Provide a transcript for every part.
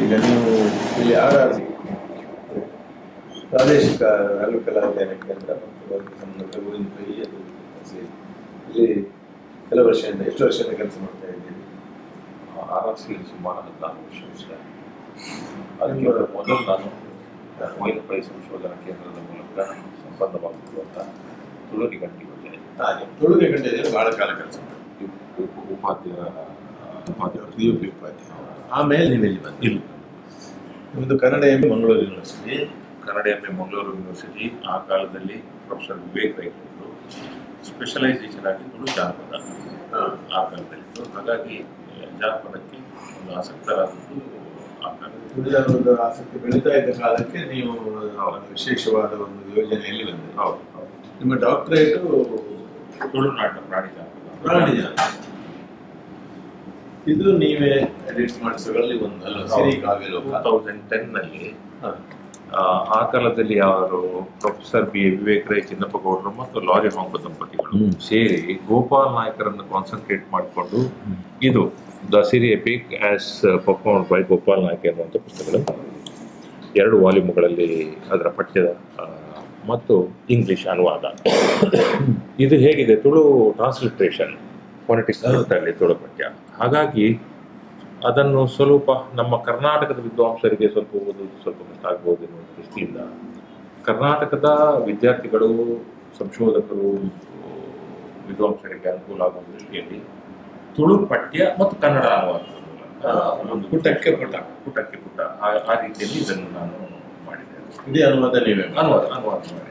ಈಗ ನೀವು ಇಲ್ಲಿ ಆರ್ ಆರ್ ಸಿ ಪ್ರಾದೇಶಿಕ ನಾಗರಿಕಲಾ ಅಧ್ಯಯನ ಕೇಂದ್ರ ಮತ್ತು ಅದಕ್ಕೆ ಸಂಬಂಧಿಸಿದ ಊರಿನ ಕೈ ಅದು ಸೇರಿ ಇಲ್ಲಿ ಕೆಲವು ವರ್ಷದಿಂದ ಎಷ್ಟು ವರ್ಷದಿಂದ ಕೆಲಸ ಮಾಡ್ತಾ ಇದ್ದೀರಿ ಆರ್ ಆರ್ ಸಿ ಸುಮಾರು ಹದಿನಾರು ವರ್ಷ ಇಷ್ಟ ಅದಕ್ಕೆ ಮೊದಲು ನಾನು ವೈದ್ಯಪೈ ಸಂಶೋಧನಾ ಕೇಂದ್ರದ ಮೂಲಕ ಸಂಬಂಧವಾಗಿರುವಂಥ ತುಳು ನಿಘಂಟಿ ಯೋಜನೆ ಹಾಗೆ ತುಳುಗೆ ಗಂಟೆ ಬಹಳ ಕಾಲ ಕೆಲಸ ಮಾಡಿ ಉಪ- ಉಪಾಧ್ಯ ಉಪಾಧ್ಯ ಪಿ ಯು ಪಿ ಉಪಾಧ್ಯಾಯ ಆಮೇಲೆ ನೀವು ಇಲ್ಲಿ ಬಂದ್ರಿ ಇಲ್ಲಿ ನಿಮ್ಮದು Kannada M Mangaluru university Kannada M A Mangaluru university ಆ ಕಾಲದಲ್ಲಿ ಪ್ರೊಫೆಸರ್ ವಿವೇಕ್ ರೈತರು ಸ್ಪೆಷಲೈಸೇಷನ್ ಆಗಿ ತುಳು ಜಾನಪದ ಆ ಕಾಲದಲ್ಲಿತ್ತು ಹಾಗಾಗಿ ಜಾನಪದಕ್ಕೆ ಒಂದು ಆಸಕ್ತರಾದದ್ದು ಆ ಕಾಲದಲ್ಲಿ ತುಳಿದ ಒಂದು ಆಸಕ್ತಿ ಬೆಳೀತಾ ಇದ್ದ ಕಾಲಕ್ಕೆ ನೀವು ವಿಶೇಷವಾದ ಒಂದು ಯೋಜನೆಯಲ್ಲಿ ಬಂದ್ರಿ ಹೌದು ಹೌದು ನಿಮ್ಮ ಡಾಕ್ಟರೇಟು ತುಳುನಾಟ ಪ್ರಾಣಿ ಜಾನಪದ ಪ್ರಾಣಿ ಜಾತಿ. ಇದು ನೀವೇ ಎಡಿಟ್ ಮಾಡಿಸೋದ್ರಲ್ಲಿ ಒಂದು ಅಲ್ಲ Siri Kavyaloka two thousand ten ನಲ್ಲಿ ಹ. ಆ, ಆ ಕಾಲದಲ್ಲಿ ಅವರು ಪ್ರೊಫೆಸರ್ ಬಿ ವಿವೇಕ್ ರೈ ಚಿನ್ನಪ್ಪ ಗೌಡರು ಮತ್ತು ಲಾರಿ ಹೊಂಬ ದಂಪತಿಗಳು ಹ್ಮ್. ಸೇರಿ ಗೋಪಾಲ್ ನಾಯ್ಕರನ್ನು ಕಾನ್ಸಂಟ್ರೇಟ್ ಮಾಡಿಕೊಂಡು ಇದು the Siri epic as perform by Gopal Naika ಎನ್ನುವಂಥ ಪುಸ್ತಕಗಳು ಎರಡು ವಾಲ್ಯೂಮ್ಗಳಲ್ಲಿ ಅದರ ಪಠ್ಯದ ಆ, ಮತ್ತು ಇಂಗ್ಲಿಷ್ ಅನುವಾದ ಇದು ಹೇಗಿದೆ ತುಳು ಟ್ರಾನ್ಸ್ಲಿಟ್ರೇಷನ್ ಫೊನೆಟಿಕ್ಸ್ ಅಲ್ಲಿ ತುಳು ಪಠ್ಯ ಹಾಗಾಗಿ ಅದನ್ನು ಸ್ವಲ್ಪ ನಮ್ಮ ಕರ್ನಾಟಕದ ವಿದ್ವಾಂಸರಿಗೆ ಸ್ವಲ್ಪ ಓದೋದು ಸ್ವಲ್ಪ ಕಷ್ಟ ಆಗ್ಬೋದು ಎನ್ನುವ ದೃಷ್ಟಿಯಿಂದ ಕರ್ನಾಟಕದ ವಿದ್ಯಾರ್ಥಿಗಳು ಸಂಶೋಧಕರು ವಿದ್ವಾಂಸರಿಗೆ ಅನುಕೂಲ ಆಗುವ ದೃಷ್ಟಿಯಲ್ಲಿ ತುಳು ಪಠ್ಯ ಮತ್ತು ಕನ್ನಡ ಅನುವಾದದ ಮೂಲಕ ಒಂದು ಪುಟಕ್ಕೆ ಪುಟ. ಪುಟಕ್ಕೆ ಪುಟ ಆ- ಆ ರೀತಿಯಲ್ಲಿ ಇದನ್ನು ನಾನು ಮಾಡಿದೆ ಇದೇ ಅನುವಾದ ನೀವೇ ಮಾಡಿ. ಅನುವಾದ ಅನುವಾದ ಮಾಡಿದೆ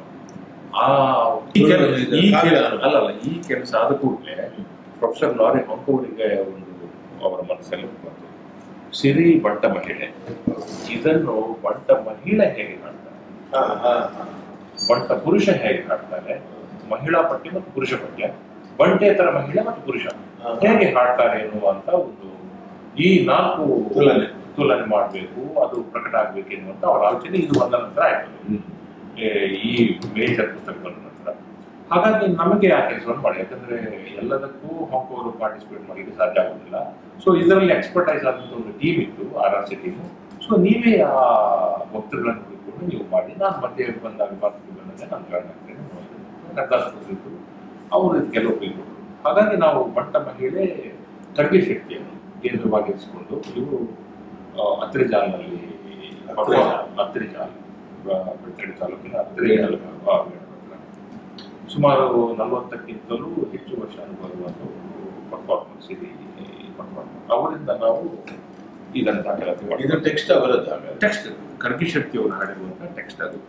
ಆ ಈ ಕೆಲ- ಈ ಕೆಲ- ಅಲ್ಲ ಅಲ್ಲ ಈ ಕೆಲಸ ಆದ ಕೂಡಲೇ ಪ್ರೊಫೆಸರ್ ಲಾರಿ ಹೊಂಕವರಿಗೆ ಒಂದು ಅವರ ಮನಸ್ಸಲ್ಲಿ ಬಂತು ಸಿರಿ ಬಂಟ ಮಹಿಳೆ ಇದನ್ನು ಬಂಟ ಮಹಿಳೆ ಹೇಗೆ ಹಾಡ್ತಾರೆ ಹಾ, ಹಾ, ಹಾ. ಬಂಟ ಪುರುಷ ಹೇಗೆ ಹಾಡ್ತಾರೆ ಮಹಿಳಾ ಪಠ್ಯ ಮತ್ತು ಪುರುಷ ಪಠ್ಯ ಬಂಟೇತರ ಮಹಿಳೆ ಮತ್ತು ಪುರುಷ ಹಾ. ಹೇಗೆ ಹಾಡ್ತಾರೆ ಎನ್ನುವಂತ ಒಂದು ಈ ನಾಲ್ಕು ತುಲನೆ. ತುಲನೆ ಮಾಡಬೇಕು ಅದು ಪ್ರಕಟ ಆಗ್ಬೇಕು ಎನ್ನುವಂತ ಅವರ ಆಲೋಚನೆ ಇದು ಬಂದ ನಂತರ ಆಯ್ತು ಹ್ಮ್. ಏ, ಈ ಮೇಜರ್ ಪುಸ್ತಕ ಬಂದ ನಂತರ ಹಾಗಾಗಿ ನಮಗೆ ಆ ಕೆಲಸವನ್ನು ಮಾಡಿ ಯಾಕಂದ್ರೆ ಎಲ್ಲದಕ್ಕೂ ಹೊಂಕೋರು ಪಾರ್ಟಿಸಿಪೇಟ್ ಮಾಡಲಿಕ್ಕೆ ಸಾಧ್ಯ ಆಗೋದಿಲ್ಲ ಸೊ ಇದರಲ್ಲಿ ಎಕ್ಸ್ಪರ್ಟೈಸ್ ಆದಂತ ಒಂದು ಟೀಮ್ ಇತ್ತು R R C team so ನೀವೇ ಆ ವಕ್ತೃಗಳನ್ನು ಹುಡುಕೊಂಡು ನೀವು ಮಾಡಿ ನಾನು ಮಧ್ಯೆ ಬಂದಾಗ ಮಾತುಕತೆ ಬಂದಾಗ ನಾನು ಜಾಯ್ನ್ ಆಗ್ತೇನೆ ಕರ್ದಾಸ್ಪತ್ರಿತ್ತು ಅವರು ಇದಕ್ಕೆಲ್ಲ ಒಪ್ಪಿಕೊಂಡ್ರು ಹಾಗಾಗಿ ನಾವು ಬಂಟ ಮಹಿಳೆ ಖರ್ಗೆ ಶಕ್ತಿಯನ್ನು ಕೇಂದ್ರವಾಗಿರಿಸಿಕೊಂಡು ಇವರು ಅತ್ರಿ ಜಾಲ್ನಲ್ಲಿ ಅತ್ರಿ ಜಾಲ್. ಅತ್ರಿ ಜಾಲ್ ಬೆಳ್ತಂಗಡಿ ತಾಲೂಕಿನ ಅತ್ರಿ ಜಾಲ್ ಆ, ಹತ್ರ. ಸುಮಾರು ನಲವತ್ತಕ್ಕಿಂತಲೂ ಹೆಚ್ಚು ವರ್ಷ ಅನುಭವ ಪರ್ಫಾರ್ಮೆನ್ಸ್ ಇಲ್ಲಿ ಪರ್ಫಾರ್ಮೆನ್ಸ್ ಅವರಿಂದ ನಾವು ಇದನ್ನು ದಾಖಲಾತಿ ಇದು ಮಾಡಿದ್ವಿ ಟೆಕ್ಸ್ಟ್ ಅವರದ್ದು ಹಾಗಾದ್ರೆ ಟೆಕ್ಸ್ಟ್ ಖರ್ಗೆ ಶಕ್ತಿ ಅವರು ಹಾಡಿರುವಂತಹ ಟೆಕ್ಸ್ಟ್ ಅದು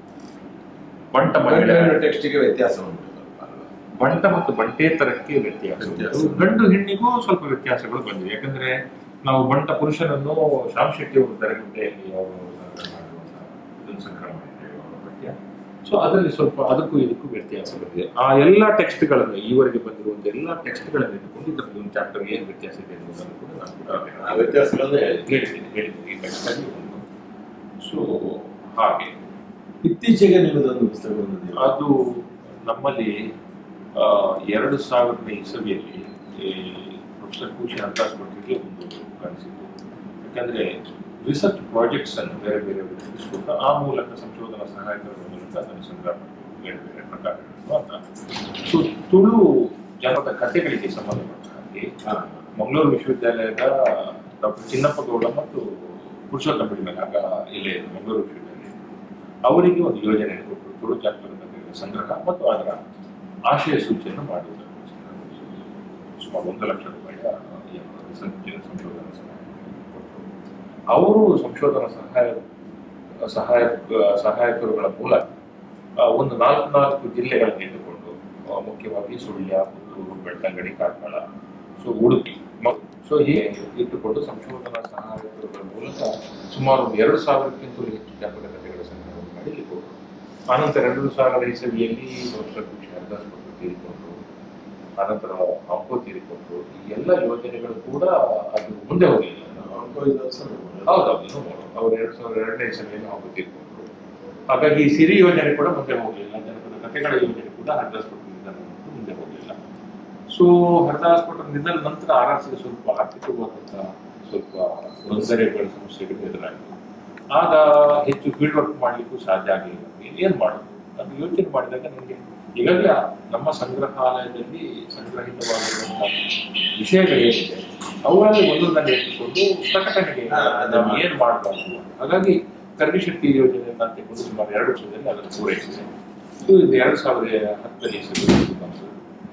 ಬಂಟ ಮಹಿಳೆ ಟೆಕ್ಸ್ಟಿಗೆ ವ್ಯತ್ಯಾಸ ಉಂಟು ಸ್ವಲ್ಪ ಅಲ್ವಾ? ಬಂಟ ಮತ್ತು ಬಂಟೇತರಕ್ಕೆ ವ್ಯತ್ಯಾಸ ಉಂಟು. ವ್ಯತ್ಯಾಸ. ಗಂಡು ಹೆಣ್ಣಿಗೂ ಸ್ವಲ್ಪ ವ್ಯತ್ಯಾಸಗಳು ಬಂದಿವೆ ಯಾಕಂದ್ರೆ ನಾವು ಬಂಟ ಪುರುಷನನ್ನು ಶ್ಯಾಮ್ ಶೆಟ್ಟಿ ಅವರು ದರಗುಂಟೆಯಲ್ಲಿ ಅವರು ಮಾಡಿರುವಂತಹ ಇದನ್ನು ಸಂಗ್ರಹ ಮಾಡಿದ್ದೇವೆ ಅವರ ಪಠ್ಯ ಸೊ ಅದರಲ್ಲಿ ಸ್ವಲ್ಪ ಅದಕ್ಕೂ ಇದಕ್ಕೂ ವ್ಯತ್ಯಾಸ ಬಂದಿದೆ ಆ ಎಲ್ಲ ಟೆಕ್ಸ್ಟ್ಗಳನ್ನು ಈವರೆಗೆ ಬಂದಿರುವಂತ ಎಲ್ಲ ಟೆಕ್ಸ್ಟ್ಗಳನ್ನು ಇಟ್ಟುಕೊಂಡು ಇದರಲ್ಲಿ ಒಂದು ಚಾಪ್ಟರ್ ಏನು ವ್ಯತ್ಯಾಸ ಇದೆ ಅನ್ನೋದನ್ನು ಕೂಡ ನಾನು ಕೂಡ ಆ ವ್ಯತ್ಯಾಸಗಳನ್ನು ಹೇಳಿ ಹೇಳಿದ್ದೀನಿ ಹೇಳಿದ್ದೀನಿ ಈ ಟೆಕ್ಸ್ಟ್ ಅಲ್ಲಿ ಒಂದು ಸೊ ಹಾಗೆ ಇತ್ತೀಚೆಗೆ ನಿಮ್ಮದೊಂದು ಪುಸ್ತಕ ಬಂದಿದೆ ಅದು ನಮ್ಮಲ್ಲಿ ಆ, ಎರಡು ಸಾವಿರದ ಇಸವಿಯಲ್ಲಿ ಈ ಪ್ರೊಫೆಸರ್ ಖುಷಿ ಅಂತಾಸ್ ಭಟ್ರಿಗೆ ಒಂದು ಕಾಣಿಸಿತು ಯಾಕಂದ್ರೆ ರಿಸರ್ಚ್ ಪ್ರಾಜೆಕ್ಟ್ಸ್ ಅನ್ನು ಬೇರೆ ಬೇರೆ ತಿಳಿಸ್ಕೊಟ್ಟು ಆ ಮೂಲಕ ಸಂಶೋಧನಾ ಸಹಾಯಕರ ಮೂಲಕ ಅದನ್ನು ಸಂಗ್ರಹ ಮಾಡಿ ಬೇರೆ ಬೇರೆ ಪ್ರಕಾರಗಳು ಅಂತ ಸೊ ತುಳು ಜನಪದ ಕಥೆಗಳಿಗೆ ಸಂಬಂಧಪಟ್ಟ ಹಾಗೆ ಹಾ. ಮಂಗಳೂರು ವಿಶ್ವವಿದ್ಯಾಲಯದ ಡಾಕ್ಟರ್ ಚಿನ್ನಪ್ಪ ಗೌಡ ಮತ್ತು ಪುರುಷೋತ್ತಮ ಬಿಡಿಮೆ ಆಗ ಇಲ್ಲೇ ಮಂಗಳೂರು ವಿಶ್ವವಿದ್ಯಾಲಯ ಅವರಿಗೆ ಒಂದು ಯೋಜನೆ ಕೊಟ್ಟರು ತುಳು ಜಾನಪದ ಕಥೆಗಳ ಸಂಗ್ರಹ ಮತ್ತು ಅದರ ಆಶಯ ಸೂಚಿಯನ್ನು ಮಾಡುವುದಕ್ಕೋಸ್ಕರ ಸುಮಾರು ಒಂದು ಲಕ್ಷ ರೂಪಾಯಿಯ ಏನು ರಿಸರ್ಚ್ ಸಂಶೋಧನಾ ಸಹಾಯ ಕೊಟ್ಟರು ಅವರು ಸಂಶೋಧನಾ ಸಹಾಯ ಸಹಾಯ ಸಹಾಯಕರುಗಳ ಮೂಲಕ ಆ, ಒಂದು ನಾಲ್ಕು ನಾಲ್ಕು ಜಿಲ್ಲೆಗಳನ್ನು ಇಟ್ಟುಕೊಂಡು ಆ, ಮುಖ್ಯವಾಗಿ ಸುಳ್ಯ ಪುತ್ತೂರು ಬೆಳ್ತಂಗಡಿ ಕಾರ್ಕಳ ಸೊ ಉಡುಪಿ ಸೊ ಹೀಗೆ ಇಟ್ಟುಕೊಂಡು ಸಂಶೋಧನಾ ಸಹಾಯಕರುಗಳ ಮೂಲಕ ಸುಮಾರು ಒಂದು ಎರಡು ಸಾವಿರಕ್ಕಿಂತಲೂ ಹೆಚ್ಚು ಜಾನಪದ ಕಥೆಗಳ ಸಂಗ್ರಹವನ್ನು ಮಾಡಿ ಇಲ್ಲಿ ಕೊಟ್ಟರು ಆನಂತರ ಎರಡು ಸಾವಿರದ ಇಸವಿಯಲ್ಲಿ ಪ್ರೊಫೆಸರ್ ಖುಷಿ ಹರಿದಾಸ್ ಭಟ್ರು ತೀರಿಕೊಂಡ್ರು ಆನಂತರ ಅಂಕೋ ತೀರಿಕೊಂಡ್ರು ಈ ಎಲ್ಲ ಯೋಜನೆಗಳು ಕೂಡ ಅದು ಮುಂದೆ ಹೋಗಲಿಲ್ಲ ಅಂಕೋ ಇದು ಹೊಸ ನೋವು. ಹೌದೌದು ಇನ್ನೂ ಮೂರು. ಅವ್ರು ಎರಡ್ ಸಾವಿರದ ಎರಡನೇ ಇಸವಿಯಲ್ಲಿ ಅಂಕೋ ತೀರಿಕೊಂಡ್ರು ಹಾಗಾಗಿ ಈ ಸಿರಿ ಯೋಜನೆ ಕೂಡ ಮುಂದೆ ಹೋಗಲಿಲ್ಲ ಜನಪದ ಕಥೆಗಳ ಯೋಜನೆ ಕೂಡ ಹರಿದಾಸ್ ಭಟ್ರು ನಿಧನ ನಂತರ ಮುಂದೆ ಹೋಗಲಿಲ್ಲ ಸೊ ಹರಿದಾಸ್ ಭಟ್ರ ನಿಧನ ನಂತರ ಆರ್ ಆರ್ ಸಿ ಸ್ವಲ್ಪ ಆರ್ಥಿಕವಾದಂತಹ ಸ್ವಲ್ಪ ತೊಂದರೆಗಳ ಸಮಸ್ಯೆಗಳು ಎದುರಾಯಿತು ಆಗ ಹೆಚ್ಚು ಫೀಲ್ಡ್ ವರ್ಕ್ ಮಾಡಲಿಕ್ಕೂ ಸಾಧ್ಯ ಆಗಲಿಲ್ಲ ಏನು ಮಾಡೋದು ಅದು ಯೋಚನೆ ಮಾಡಿದಾಗ ನನಗೆ ಈಗಾಗಲೇ ನಮ್ಮ ಸಂಗ್ರಹಾಲಯದಲ್ಲಿ ಸಂಗ್ರಹಿತವಾಗಿರುವಂತಹ ವಿಷಯಗಳೇನಿದೆ ಅವುಗಳಲ್ಲಿ ಒಂದೊಂದನ್ನು ಎತ್ತಿಕೊಂಡು ಪ್ರಕಟಣೆಗೆ ಹಾ, ಅದನ್ನ ನಾವು ಮಾಡಿ. ಏನು ಮಾಡಬಾರ್ದು ಹಾಗಾಗಿ ಕರಡಿಶೆಟ್ಟಿ ಯೋಜನೆಯನ್ನು ತೆಗೆದು ಸುಮಾರು ಎರಡು ವರ್ಷದಲ್ಲಿ ಅದನ್ನು ಪೂರೈಸಿದೆ ಇದು ಇದು ಎರಡು ಸಾವಿರದ ಹತ್ತನೇ ಇಸವಿಯಲ್ಲಿ ಬಂತು